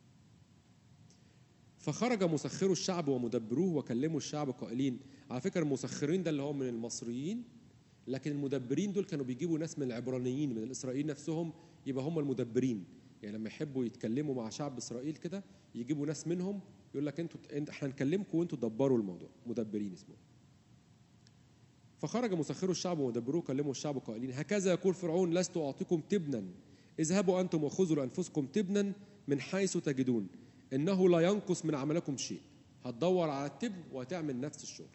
Speaker 1: فخرج مسخرو الشعب ومدبروه وكلموا الشعب قائلين على فكره المسخرين ده اللي هو من المصريين لكن المدبرين دول كانوا بيجيبوا ناس من العبرانيين من الاسرائيليين نفسهم يبقى هم المدبرين يعني لما يحبوا يتكلموا مع شعب اسرائيل كده يجيبوا ناس منهم يقول لك انتوا انت احنا هنكلمكم وانتوا دبروا الموضوع مدبرين اسمهم فخرج مسخرو الشعب ومدبروه كلموا الشعب قائلين هكذا يقول فرعون لست اعطيكم تبنا اذهبوا انتم وخذوا لانفسكم تبنا من حيث تجدون انه لا ينقص من عملكم شيء هتدور على التبن وهتعمل نفس الشغل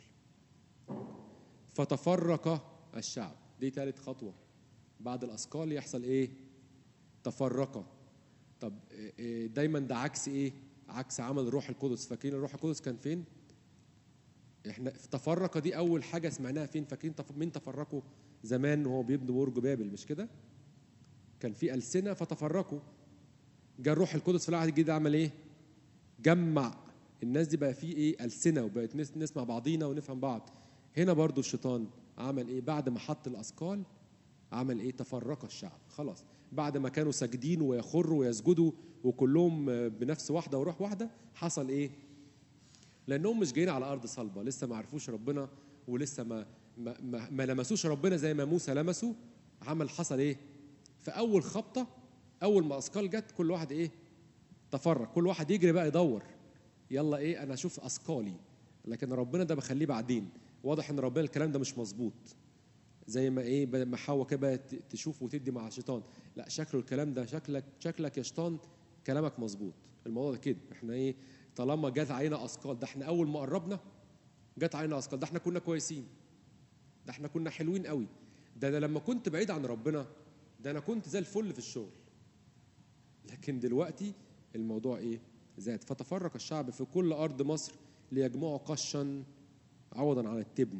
Speaker 1: فتفرق الشعب دي ثالث خطوه بعد الاثقال يحصل ايه تفرق طب إيه- إيه دايما ده عكس ايه عكس عمل الروح القدس فاكرين الروح القدس كان فين احنا في تفرق دي اول حاجه سمعناها فين فاكرين تف... مين تفرقوا زمان وهو بيبني برج بابل مش كده كان في السنه فتفرقوا جاء الروح القدس في العهد الجديد عمل ايه جمع الناس دي بقى في ايه السنه وبقت نس- نسمع بعضينا ونفهم بعض هنا برضو الشيطان عمل ايه بعد ما حط الاثقال عمل ايه تفرق الشعب خلاص بعد ما كانوا ساجدين ويخروا ويسجدوا وكلهم آه، بنفس واحده وروح واحده حصل ايه لانهم مش جايين على ارض صلبه لسه ما عرفوش ربنا ولسه ما ما, ما, ما لمسوش ربنا زي ما موسى لمسه عمل حصل ايه في اول خبطه اول ما اثقال جت كل واحد ايه تفرق كل واحد يجري بقى يدور يلا ايه انا اشوف اثقالي لكن ربنا ده بخليه بعدين واضح ان ربنا الكلام ده مش مظبوط زي ما ايه بدل ما حواء كده بقت تشوف وتدي مع الشيطان لا شكله الكلام ده شكلك شكلك يا شيطان كلامك مظبوط الموضوع ده كده احنا ايه طالما جت علينا اثقال ده احنا اول ما قربنا جت علينا اثقال ده احنا كنا كويسين ده احنا كنا حلوين قوي ده انا لما كنت بعيد عن ربنا ده انا كنت زي الفل في الشغل لكن دلوقتي الموضوع ايه زاد فتفرق الشعب في كل ارض مصر ليجمعوا قشا عوضا عن التبن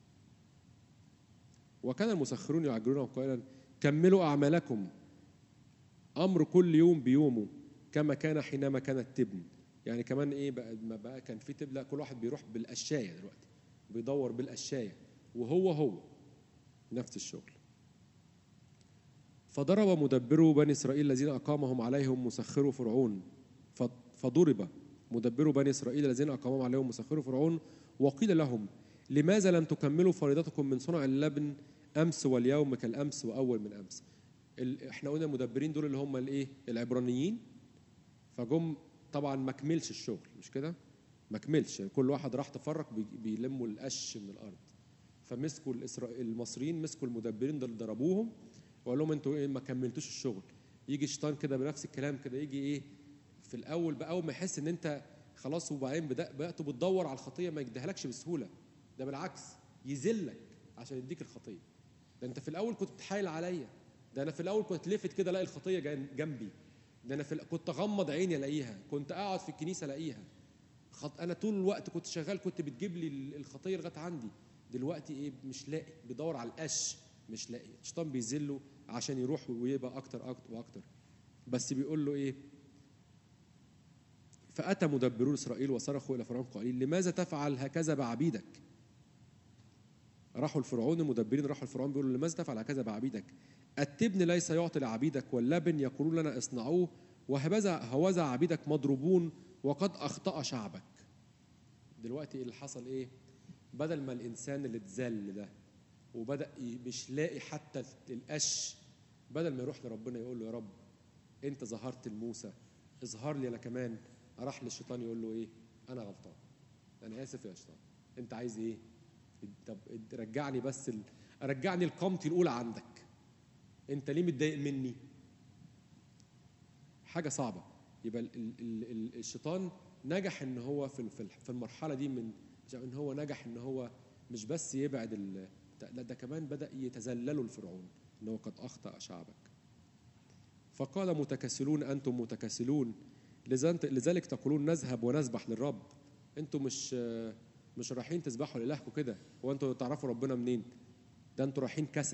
Speaker 1: وكان المسخرون يعجلونهم قائلا كملوا اعمالكم امر كل يوم بيومه كما كان حينما كان التبن يعني كمان ايه بقى ما بقى كان في تبن لا كل واحد بيروح بالقشايه دلوقتي بيدور بالقشايه وهو هو نفس الشغل فضرب مدبرو بني اسرائيل الذين اقامهم عليهم مسخرو فرعون ف- فضرب مدبرو بني اسرائيل الذين اقامهم عليهم مسخرو فرعون وقيل لهم لماذا لم تكملوا فريضتكم من صنع اللبن امس واليوم كالامس واول من امس ال- احنا قلنا المدبرين دول اللي هم الايه العبرانيين فجم طبعا ما كملش الشغل مش كده ما كملش يعني كل واحد راح تفرق بي- بيلموا القش من الارض فمسكوا الإسرائيل المصريين مسكوا المدبرين دول ضربوهم وقال لهم انتوا ايه ما كملتوش الشغل يجي الشيطان كده بنفس الكلام كده يجي ايه في الاول بقى اول ما يحس ان انت خلاص وبعدين بدأ بدأت بتدور على الخطيه ما يديهالكش بسهوله ده بالعكس يذلك عشان يديك الخطيه ده انت في الاول كنت بتحايل عليا ده انا في الاول كنت لفت كده الاقي الخطيه جاي- جنبي ده انا في ال- كنت اغمض عيني الاقيها كنت اقعد في الكنيسه الاقيها خط... انا طول الوقت كنت شغال كنت بتجيب لي ال- الخطيه لغايه عندي دلوقتي ايه مش لاقي بيدور على القش مش لاقي الشيطان بيذله عشان يروح ويبقى اكتر اكتر واكتر بس بيقول له ايه فاتى مدبرون اسرائيل وصرخوا الى فرعون قائلين لماذا تفعل هكذا بعبيدك راحوا الفرعون المدبرين راحوا الفرعون بيقولوا لماذا تفعل هكذا بعبيدك التبن ليس يعطي لعبيدك واللبن يقولون لنا اصنعوه وهبذا هوذا عبيدك مضروبون وقد اخطا شعبك دلوقتي اللي حصل ايه بدل ما الانسان اللي اتذل ده وبدا ي- مش لاقي حتى القش بدل ما يروح لربنا يقول له يا رب انت ظهرت لموسى اظهر لي انا كمان راح للشيطان يقول له ايه انا غلطان انا اسف يا شيطان انت عايز ايه طب رجعني بس ال... رجعني لقامتي الاولى عندك انت ليه متضايق مني حاجه صعبه يبقى ال... ال... ال... ال- الشيطان نجح ان هو في ال- في ال- في المرحله دي من ان هو نجح ان هو مش بس يبعد ال... لا ده كمان بدا يتذللوا الفرعون ان هو قد اخطا شعبك فقال متكاسلون انتم متكاسلون لذلك لذلك تقولون نذهب ونسبح للرب انتم مش مش رايحين تسبحوا لالهكم كده هو انتوا تعرفوا ربنا منين ده انتوا رايحين كسل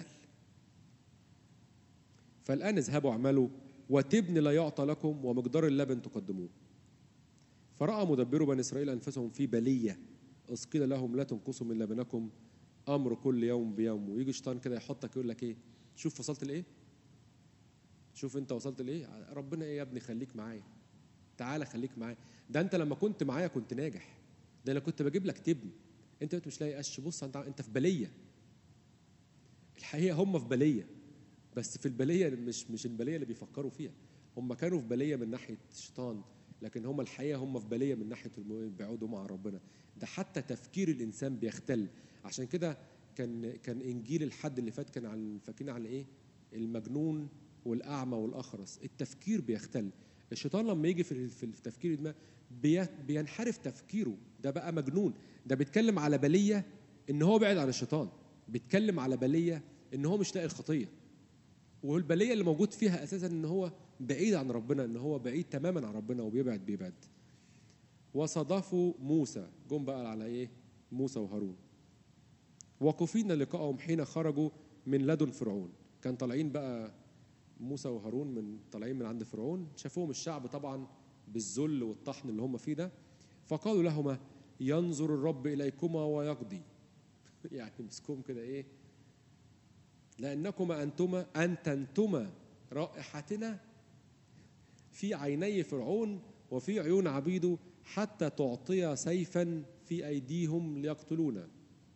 Speaker 1: فالان اذهبوا اعملوا وتبن لا يعطى لكم ومقدار اللبن تقدموه فراى مدبرو بني اسرائيل انفسهم في بليه اذ قيل لهم لا تنقصوا من لبنكم امر كل يوم بيوم ويجي شيطان كده يحطك يقول لك ايه شوف وصلت لايه شوف انت وصلت لايه ربنا ايه يا ابني خليك معايا تعالى خليك معايا ده انت لما كنت معايا كنت ناجح ده انا كنت بجيب لك تبن انت انت مش لاقي قش بص انت انت في بليه الحقيقه هم في بليه بس في البليه مش مش البليه اللي بيفكروا فيها هم كانوا في بليه من ناحيه الشيطان لكن هم الحقيقه هم في بليه من ناحيه بعودهم مع ربنا ده حتى تفكير الانسان بيختل عشان كده كان كان انجيل الحد اللي فات كان عن فاكرين عن ايه المجنون والاعمى والاخرس التفكير بيختل الشيطان لما يجي في في التفكير ده بي- بينحرف تفكيره ده بقى مجنون ده بيتكلم على بليه ان هو بعد عن الشيطان بيتكلم على بليه ان هو مش لاقي الخطيه والبليه اللي موجود فيها اساسا ان هو بعيد عن ربنا ان هو بعيد تماما عن ربنا وبيبعد بيبعد وصادفوا موسى جم بقى على ايه موسى وهارون وكفينا لقائهم حين خرجوا من لدن فرعون كان طالعين بقى موسى وهارون من طالعين من عند فرعون شافوهم الشعب طبعا بالذل والطحن اللي هم فيه ده فقالوا لهما ينظر الرب اليكما ويقضي يعني مسكوهم كده ايه لانكما انتما انتنتما رائحتنا في عيني فرعون وفي عيون عبيده حتى تعطي سيفا في ايديهم ليقتلونا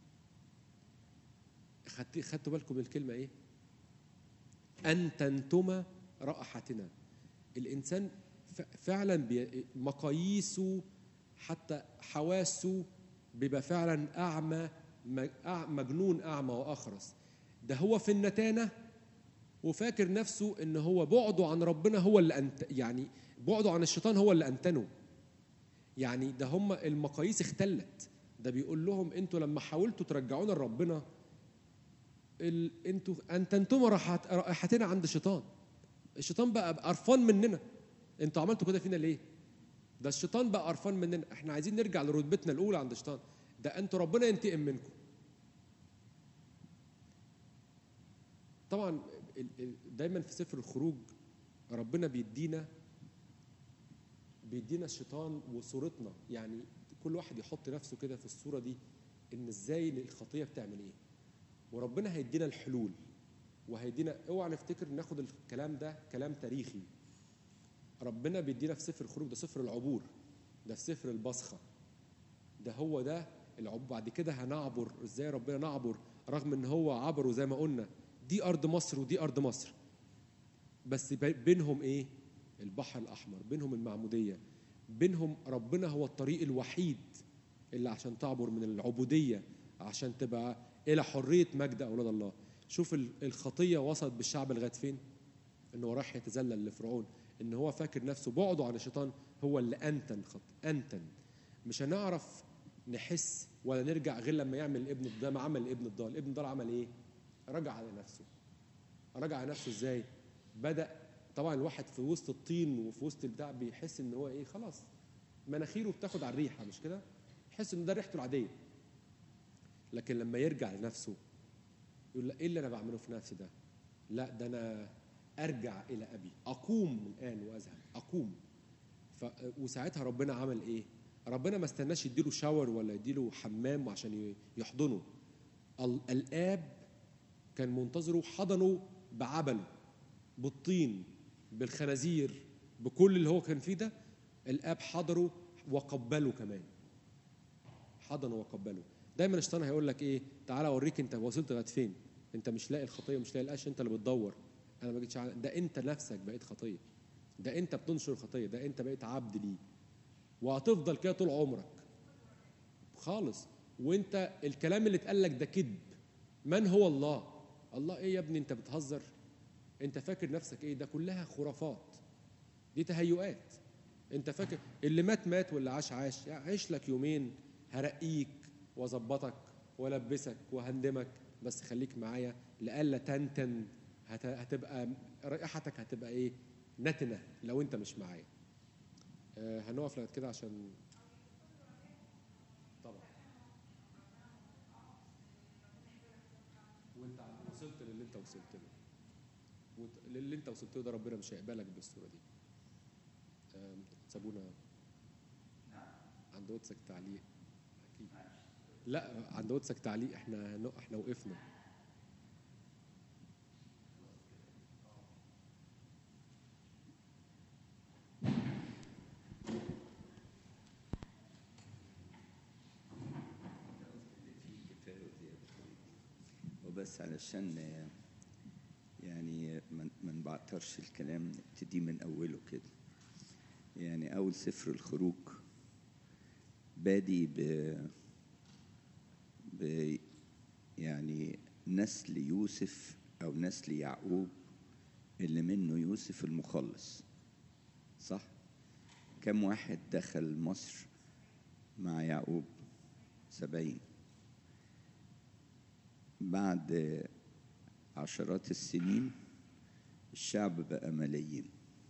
Speaker 1: خدت- خدتوا بالكم من الكلمه ايه انتنتما رائحتنا الانسان ف- فعلا بي- مقاييسه حتى حواسه بيبقى فعلا اعمى م- أع- مجنون اعمى واخرس ده هو في النتانه وفاكر نفسه ان هو بعده عن ربنا هو اللي أنت يعني بعده عن الشيطان هو اللي انتنه يعني ده هم المقاييس اختلت ده بيقول لهم انتوا لما حاولتوا ترجعونا لربنا ال... انتوا انت انتم راحت رائحتنا عند الشيطان الشيطان بقى قرفان مننا انتوا عملتوا كده فينا ليه ده الشيطان بقى قرفان مننا احنا عايزين نرجع لرتبتنا الاولى عند الشيطان ده انتوا ربنا ينتقم منكم طبعا ال- ال- دايما في سفر الخروج ربنا بيدينا بيدينا الشيطان وصورتنا يعني كل واحد يحط نفسه كده في الصوره دي ان ازاي الخطيه بتعمل ايه وربنا هيدينا الحلول وهيدينا اوعى نفتكر ناخد الكلام ده كلام تاريخي ربنا بيدينا في سفر الخروج ده سفر العبور ده في سفر البصخه ده هو ده العبور بعد كده هنعبر ازاي ربنا نعبر رغم ان هو عبره زي ما قلنا دي ارض مصر ودي ارض مصر بس بي- بينهم ايه البحر الاحمر بينهم المعموديه بينهم ربنا هو الطريق الوحيد اللي عشان تعبر من العبوديه عشان تبقى الى حريه مجد اولاد الله شوف ال- الخطيه وصلت بالشعب لغايه فين ان هو راح يتذلل لفرعون ان هو فاكر نفسه بعده عن الشيطان هو اللي انتن خط انتن مش هنعرف نحس ولا نرجع غير لما يعمل ابن ده ما عمل ابن الضال ابن الضال عمل ايه رجع على نفسه رجع على نفسه ازاي بدا طبعا الواحد في وسط الطين وفي وسط البتاع بيحس ان هو ايه خلاص مناخيره بتاخد على الريحه مش كده يحس ان ده ريحته العاديه لكن لما يرجع لنفسه يقول لا ايه اللي انا بعمله في نفسي ده لا ده انا ارجع الى ابي اقوم الان واذهب اقوم ف... وساعتها ربنا عمل ايه ربنا ما استناش يديله شاور ولا يديله حمام عشان ي- يحضنه ال- الاب كان منتظره حضنه بعبله بالطين بالخنازير بكل اللي هو كان فيه ده الاب حضره وقبله كمان حضنه وقبله دايما الشيطان هيقول لك ايه تعالى اوريك انت وصلت لغايه فين انت مش لاقي الخطيه ومش لاقي القش انت اللي بتدور انا ما جيتش على- ده انت نفسك بقيت خطيه ده انت بتنشر الخطيه ده انت بقيت عبد ليه وهتفضل كده طول عمرك خالص وانت الكلام اللي اتقال لك ده كذب من هو الله الله ايه يا ابني انت بتهزر انت فاكر نفسك ايه ده كلها خرافات دي تهيؤات انت فاكر اللي مات مات واللي عاش عاش يعني عيش لك يومين هرقيك واظبطك والبسك وهندمك بس خليك معايا لئلا تنتن هت- هتبقى رائحتك هتبقى ايه نتنه لو انت مش معايا آه هنقف لغايه كده عشان طبعا وانت وصلت للي انت وصلت له وانت- للي انت وصلت له ده ربنا مش هيقبلك بالصوره دي آم، سابونا عند قدسك تعليق اكيد لا عند قدسك تعليق احنا هن- احنا وقفنا
Speaker 2: كفايه وزياده وبس علشان آه، يعني ما ما نبعترش الكلام نبتدي من اوله كده يعني اول سفر الخروج بادي ب ب يعني نسل يوسف او نسل يعقوب اللي منه يوسف المخلص صح كم واحد دخل مصر مع يعقوب سبعين بعد عشرات السنين الشعب بقى ملايين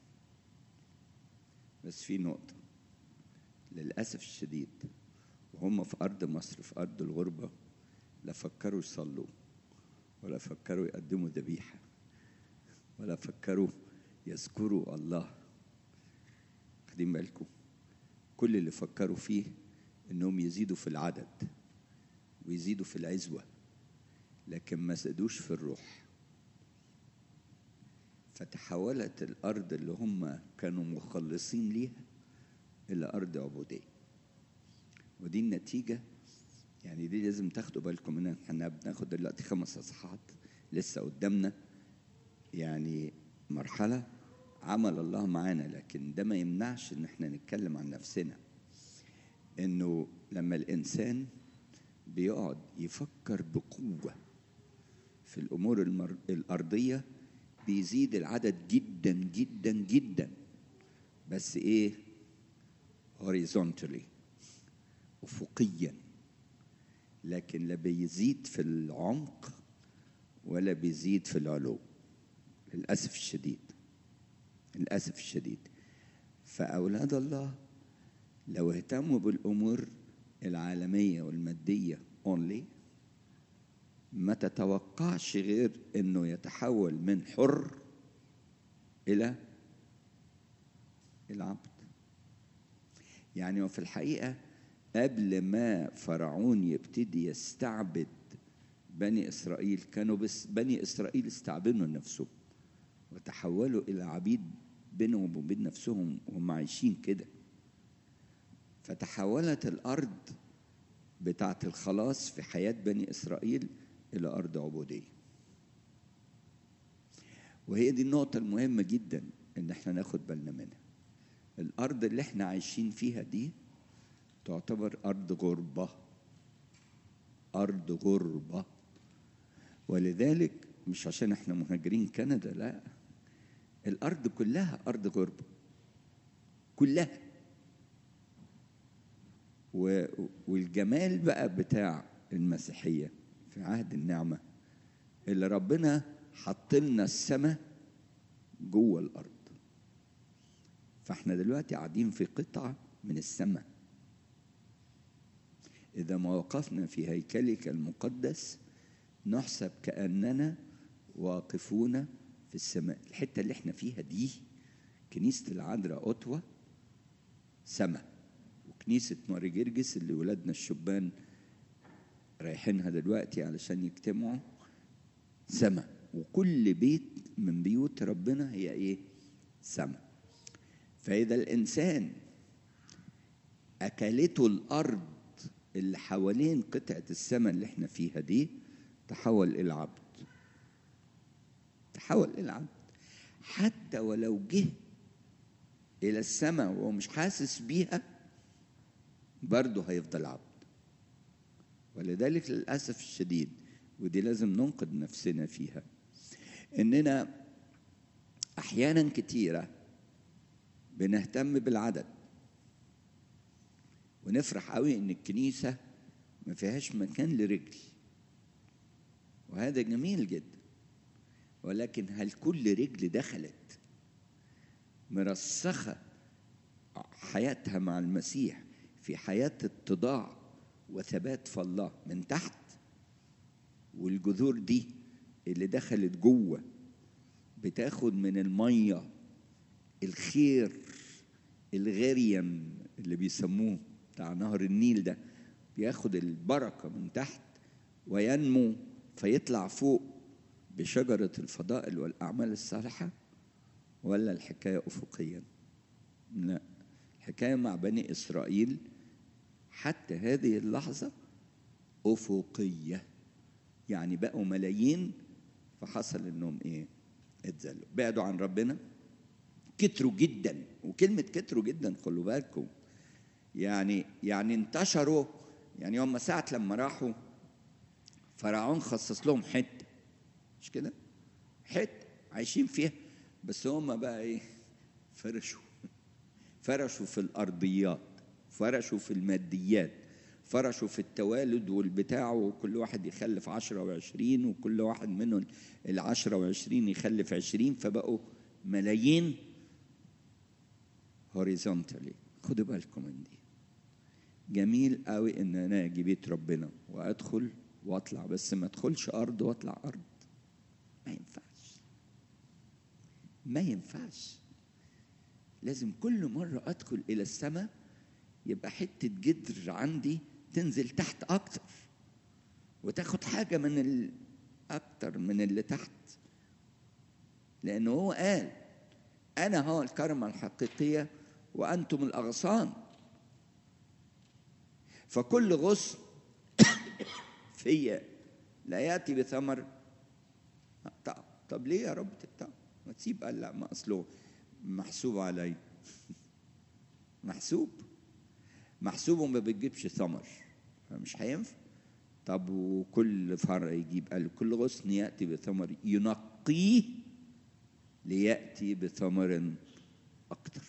Speaker 2: بس في نقطة للأسف الشديد وهم في أرض مصر في أرض الغربة لا فكروا يصلوا ولا فكروا يقدموا ذبيحة ولا فكروا يذكروا الله واخدين بالكم كل اللي فكروا فيه انهم يزيدوا في العدد ويزيدوا في العزوه لكن ما زادوش في الروح فتحولت الارض اللي هم كانوا مخلصين ليها الى ارض عبوديه ودي النتيجه يعني دي لازم تاخدوا بالكم منها احنا بناخد دلوقتي خمس اصحاحات لسه قدامنا يعني مرحله عمل الله معانا لكن ده ما يمنعش ان احنا نتكلم عن نفسنا انه لما الانسان بيقعد يفكر بقوه في الامور المر... الارضيه بيزيد العدد جدا جدا جدا بس ايه horizontally افقيا لكن لا بيزيد في العمق ولا بيزيد في العلو للاسف الشديد للاسف الشديد فاولاد الله لو اهتموا بالامور العالميه والماديه اونلي ما تتوقعش غير انه يتحول من حر الى العبد يعني وفي الحقيقه قبل ما فرعون يبتدي يستعبد بني اسرائيل كانوا بس بني اسرائيل استعبدوا نفسهم وتحولوا الى عبيد بينهم وبين نفسهم وهم عايشين كده فتحولت الارض بتاعه الخلاص في حياه بني اسرائيل الى ارض عبوديه وهي دي النقطه المهمه جدا ان احنا ناخد بالنا منها الارض اللي احنا عايشين فيها دي تعتبر ارض غربه ارض غربه ولذلك مش عشان احنا مهاجرين كندا لا الارض كلها ارض غربه كلها و- والجمال بقى بتاع المسيحيه في عهد النعمه اللي ربنا حط لنا السماء جوه الارض فاحنا دلوقتي قاعدين في قطعه من السماء اذا ما وقفنا في هيكلك المقدس نحسب كاننا واقفون في السماء الحته اللي احنا فيها دي كنيسه العذراء اوتوا سماء وكنيسه ماري جرجس اللي ولادنا الشبان رايحينها دلوقتي علشان يجتمعوا سما وكل بيت من بيوت ربنا هي ايه سما فاذا الانسان اكلته الارض اللي حوالين قطعه السماء اللي احنا فيها دي تحول الى عبد تحول الى عبد حتى ولو جه الى السماء وهو مش حاسس بيها برضه هيفضل عبد ولذلك للاسف الشديد ودي لازم ننقذ نفسنا فيها اننا احيانا كتيره بنهتم بالعدد ونفرح قوي ان الكنيسه ما فيهاش مكان لرجل وهذا جميل جدا ولكن هل كل رجل دخلت مرسخه حياتها مع المسيح في حياه اتضاع وثبات في الله من تحت والجذور دي اللي دخلت جوه بتاخد من الميه الخير الغريم اللي بيسموه بتاع نهر النيل ده بياخد البركه من تحت وينمو فيطلع فوق بشجره الفضائل والاعمال الصالحه ولا الحكايه افقيا لا الحكايه مع بني اسرائيل حتى هذه اللحظه افقيه يعني بقوا ملايين فحصل انهم ايه اتذلوا بعدوا عن ربنا كتروا جدا وكلمه كتروا جدا خلوا بالكم يعني يعني انتشروا يعني هم ساعة لما راحوا فرعون خصص لهم حتة مش كده؟ حتة عايشين فيها بس هم بقى ايه؟ فرشوا فرشوا في الأرضيات فرشوا في الماديات فرشوا في التوالد والبتاع وكل واحد يخلف عشرة وعشرين وكل واحد منهم العشرة وعشرين يخلف عشرين فبقوا ملايين هوريزونتالي خدوا بالكم من دي جميل قوي ان انا اجي بيت ربنا وادخل واطلع بس ما ادخلش ارض واطلع ارض ما ينفعش ما ينفعش لازم كل مرة ادخل الى السماء يبقى حتة جدر عندي تنزل تحت اكتر وتاخد حاجة من ال... اكتر من اللي تحت لانه هو قال انا هو الكرمة الحقيقية وانتم الاغصان فكل غصن فيا لا ياتي بثمر طب, طب ليه يا رب تقطع ما تسيب قال لا ما اصله محسوب علي محسوب محسوب وما بتجيبش ثمر فمش هينفع طب وكل فرع يجيب قال كل غصن ياتي بثمر ينقيه لياتي بثمر اكتر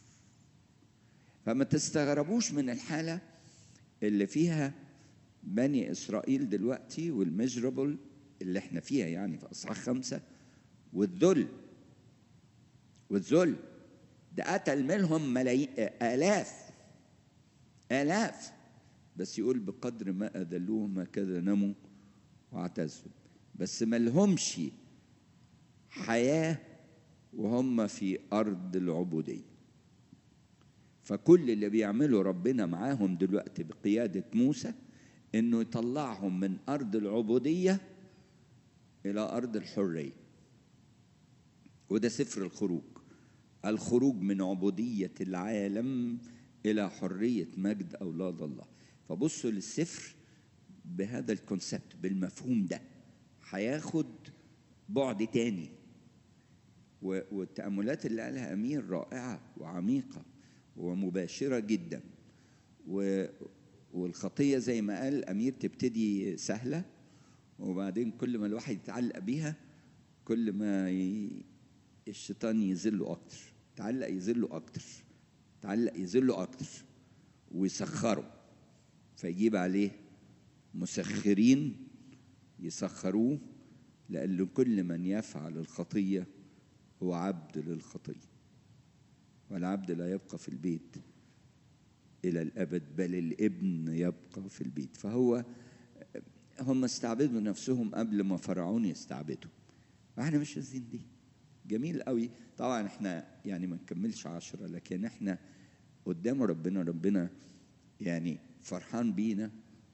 Speaker 2: فما تستغربوش من الحاله اللي فيها بني اسرائيل دلوقتي والميجربل اللي احنا فيها يعني في اصحاح خمسه والذل والذل ده قتل منهم ملايين الاف الاف بس يقول بقدر ما اذلوهم هكذا نموا واعتزوا بس ما لهمش حياه وهم في ارض العبوديه فكل اللي بيعمله ربنا معاهم دلوقتي بقيادة موسى انه يطلعهم من ارض العبودية الى ارض الحرية وده سفر الخروج الخروج من عبودية العالم الى حرية مجد اولاد الله فبصوا للسفر بهذا الكونسبت بالمفهوم ده هياخد بعد تاني والتأملات اللي قالها أمير رائعة وعميقة ومباشرة جدا و والخطية زي ما قال أمير تبتدي سهلة وبعدين كل ما الواحد يتعلق بيها كل ما ي... الشيطان يذله أكتر تعلق يذله أكتر تعلق يذله أكتر ويسخره فيجيب عليه مسخرين يسخروه لأن كل من يفعل الخطية هو عبد للخطيه والعبد لا يبقى في البيت إلى الأبد بل الابن يبقى في البيت فهو هم استعبدوا نفسهم قبل ما فرعون يستعبدوا احنا مش عايزين دي جميل قوي طبعا احنا يعني ما نكملش عشرة لكن احنا قدام ربنا ربنا يعني فرحان بينا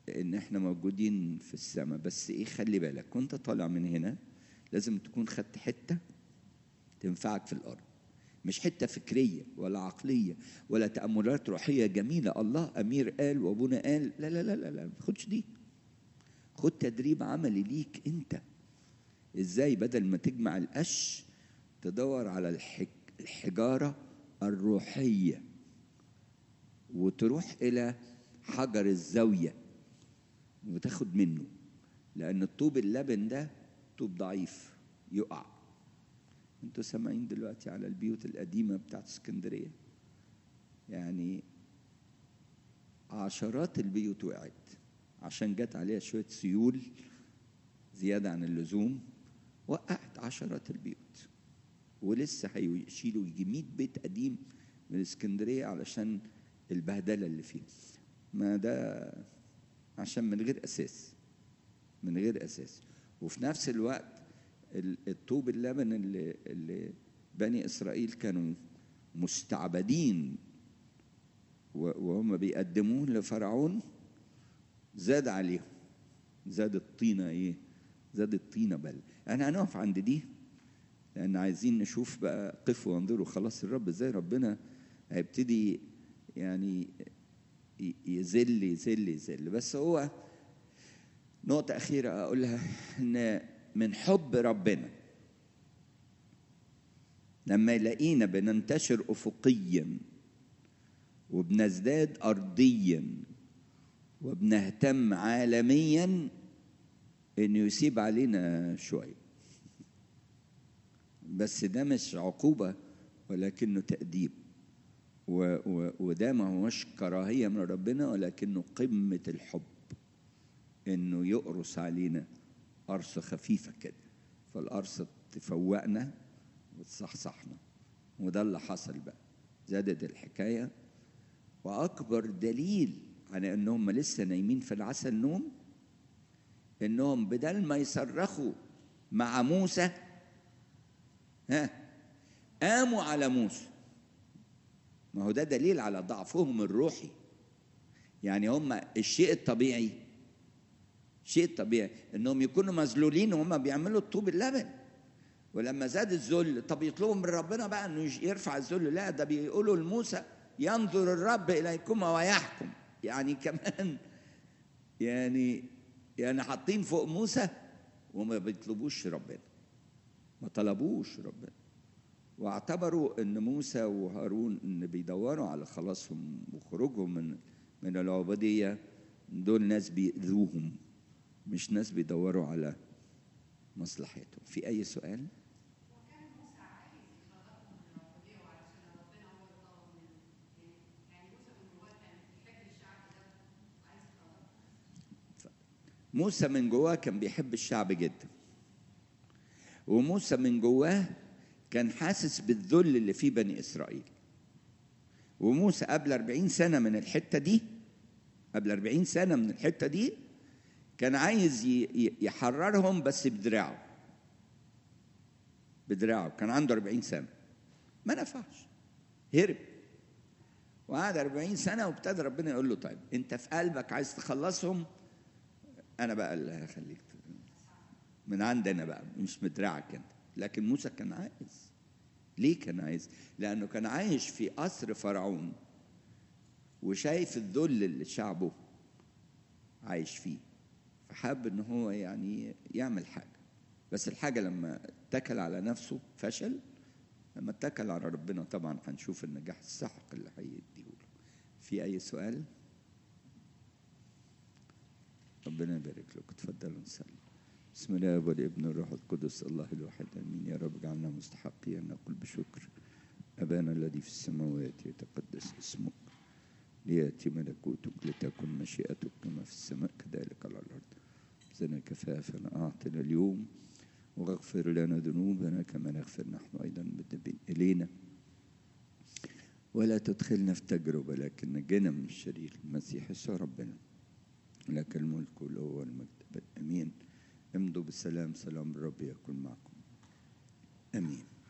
Speaker 2: ان احنا موجودين في السماء بس ايه خلي بالك وانت طالع من هنا لازم تكون خدت حته تنفعك في الارض مش حته فكريه ولا عقليه ولا تاملات روحيه جميله الله امير قال وابونا قال لا لا لا لا, لا. ما تاخدش دي خد تدريب عملي ليك انت ازاي بدل ما تجمع القش تدور على الحج الحجاره الروحيه وتروح الى حجر الزاويه وتاخد منه لان الطوب اللبن ده طوب ضعيف يقع انتوا سامعين دلوقتي على البيوت القديمه بتاعت اسكندريه يعني عشرات البيوت وقعت عشان جت عليها شويه سيول زياده عن اللزوم وقعت عشرات البيوت ولسه هيشيلوا يجي 100 بيت قديم من اسكندريه علشان البهدله اللي فيه ما ده عشان من غير اساس من غير اساس وفي نفس الوقت الطوب اللبن اللي, اللي بني اسرائيل كانوا مستعبدين وهم بيقدموه لفرعون زاد عليهم زاد الطينه ايه زاد الطينه بل انا هنقف عند دي لان عايزين نشوف بقى قفوا وانظروا خلاص الرب ازاي ربنا هيبتدي يعني يذل يذل يذل بس هو نقطة أخيرة أقولها إن من حب ربنا لما يلاقينا بننتشر أفقيا وبنزداد أرضيا وبنهتم عالميا إنه يسيب علينا شوية بس ده مش عقوبة ولكنه تأديب و و وده ما هوش كراهية من ربنا ولكنه قمة الحب إنه يقرص علينا قرصة خفيفة كده فالقرصة تفوقنا وتصحصحنا وده اللي حصل بقى زادت الحكاية وأكبر دليل على إنهم لسه نايمين في العسل نوم إنهم بدل ما يصرخوا مع موسى ها قاموا على موسى ما هو ده دليل على ضعفهم الروحي يعني هم الشيء الطبيعي الشيء الطبيعي انهم يكونوا مذلولين وهم بيعملوا الطوب اللبن ولما زاد الذل طب يطلبوا من ربنا بقى انه يرفع الذل لا ده بيقولوا لموسى ينظر الرب اليكم ويحكم يعني كمان يعني يعني حاطين فوق موسى وما بيطلبوش ربنا ما طلبوش ربنا واعتبروا ان موسى وهارون ان بيدوروا على خلاصهم وخروجهم من من العبوديه دول ناس بيأذوهم مش ناس بيدوروا على مصلحتهم في اي سؤال موسى من جواه كان بيحب الشعب جدا وموسى من جواه كان حاسس بالذل اللي في بني إسرائيل وموسى قبل أربعين سنة من الحتة دي قبل أربعين سنة من الحتة دي كان عايز يحررهم بس بدراعه بدراعه كان عنده أربعين سنة ما نفعش هرب وقعد أربعين سنة وابتدى ربنا يقول له طيب أنت في قلبك عايز تخلصهم أنا بقى اللي هخليك من عندنا بقى مش بدراعك أنت لكن موسى كان عايز ليه كان عايز لانه كان عايش في قصر فرعون وشايف الذل اللي شعبه عايش فيه فحب ان هو يعني يعمل حاجه بس الحاجه لما اتكل على نفسه فشل لما اتكل على ربنا طبعا هنشوف النجاح السحق اللي هيديه له في اي سؤال ربنا يبارك لكم اتفضلوا نصلي بسم الله والابن والروح القدس الله الواحد امين يا رب اجعلنا مستحقين ان نقول بشكر ابانا الذي في السماوات يتقدس اسمك لياتي ملكوتك لتكن مشيئتك كما في السماء كذلك على الارض زنا كفافنا اعطنا اليوم واغفر لنا ذنوبنا كما نغفر نحن ايضا بالذنبين الينا ولا تدخلنا في تجربه لكن نجنا من الشرير المسيح يسوع ربنا لك الملك والقوه والمجد امين امضوا بالسلام سلام الرب يكون معكم امين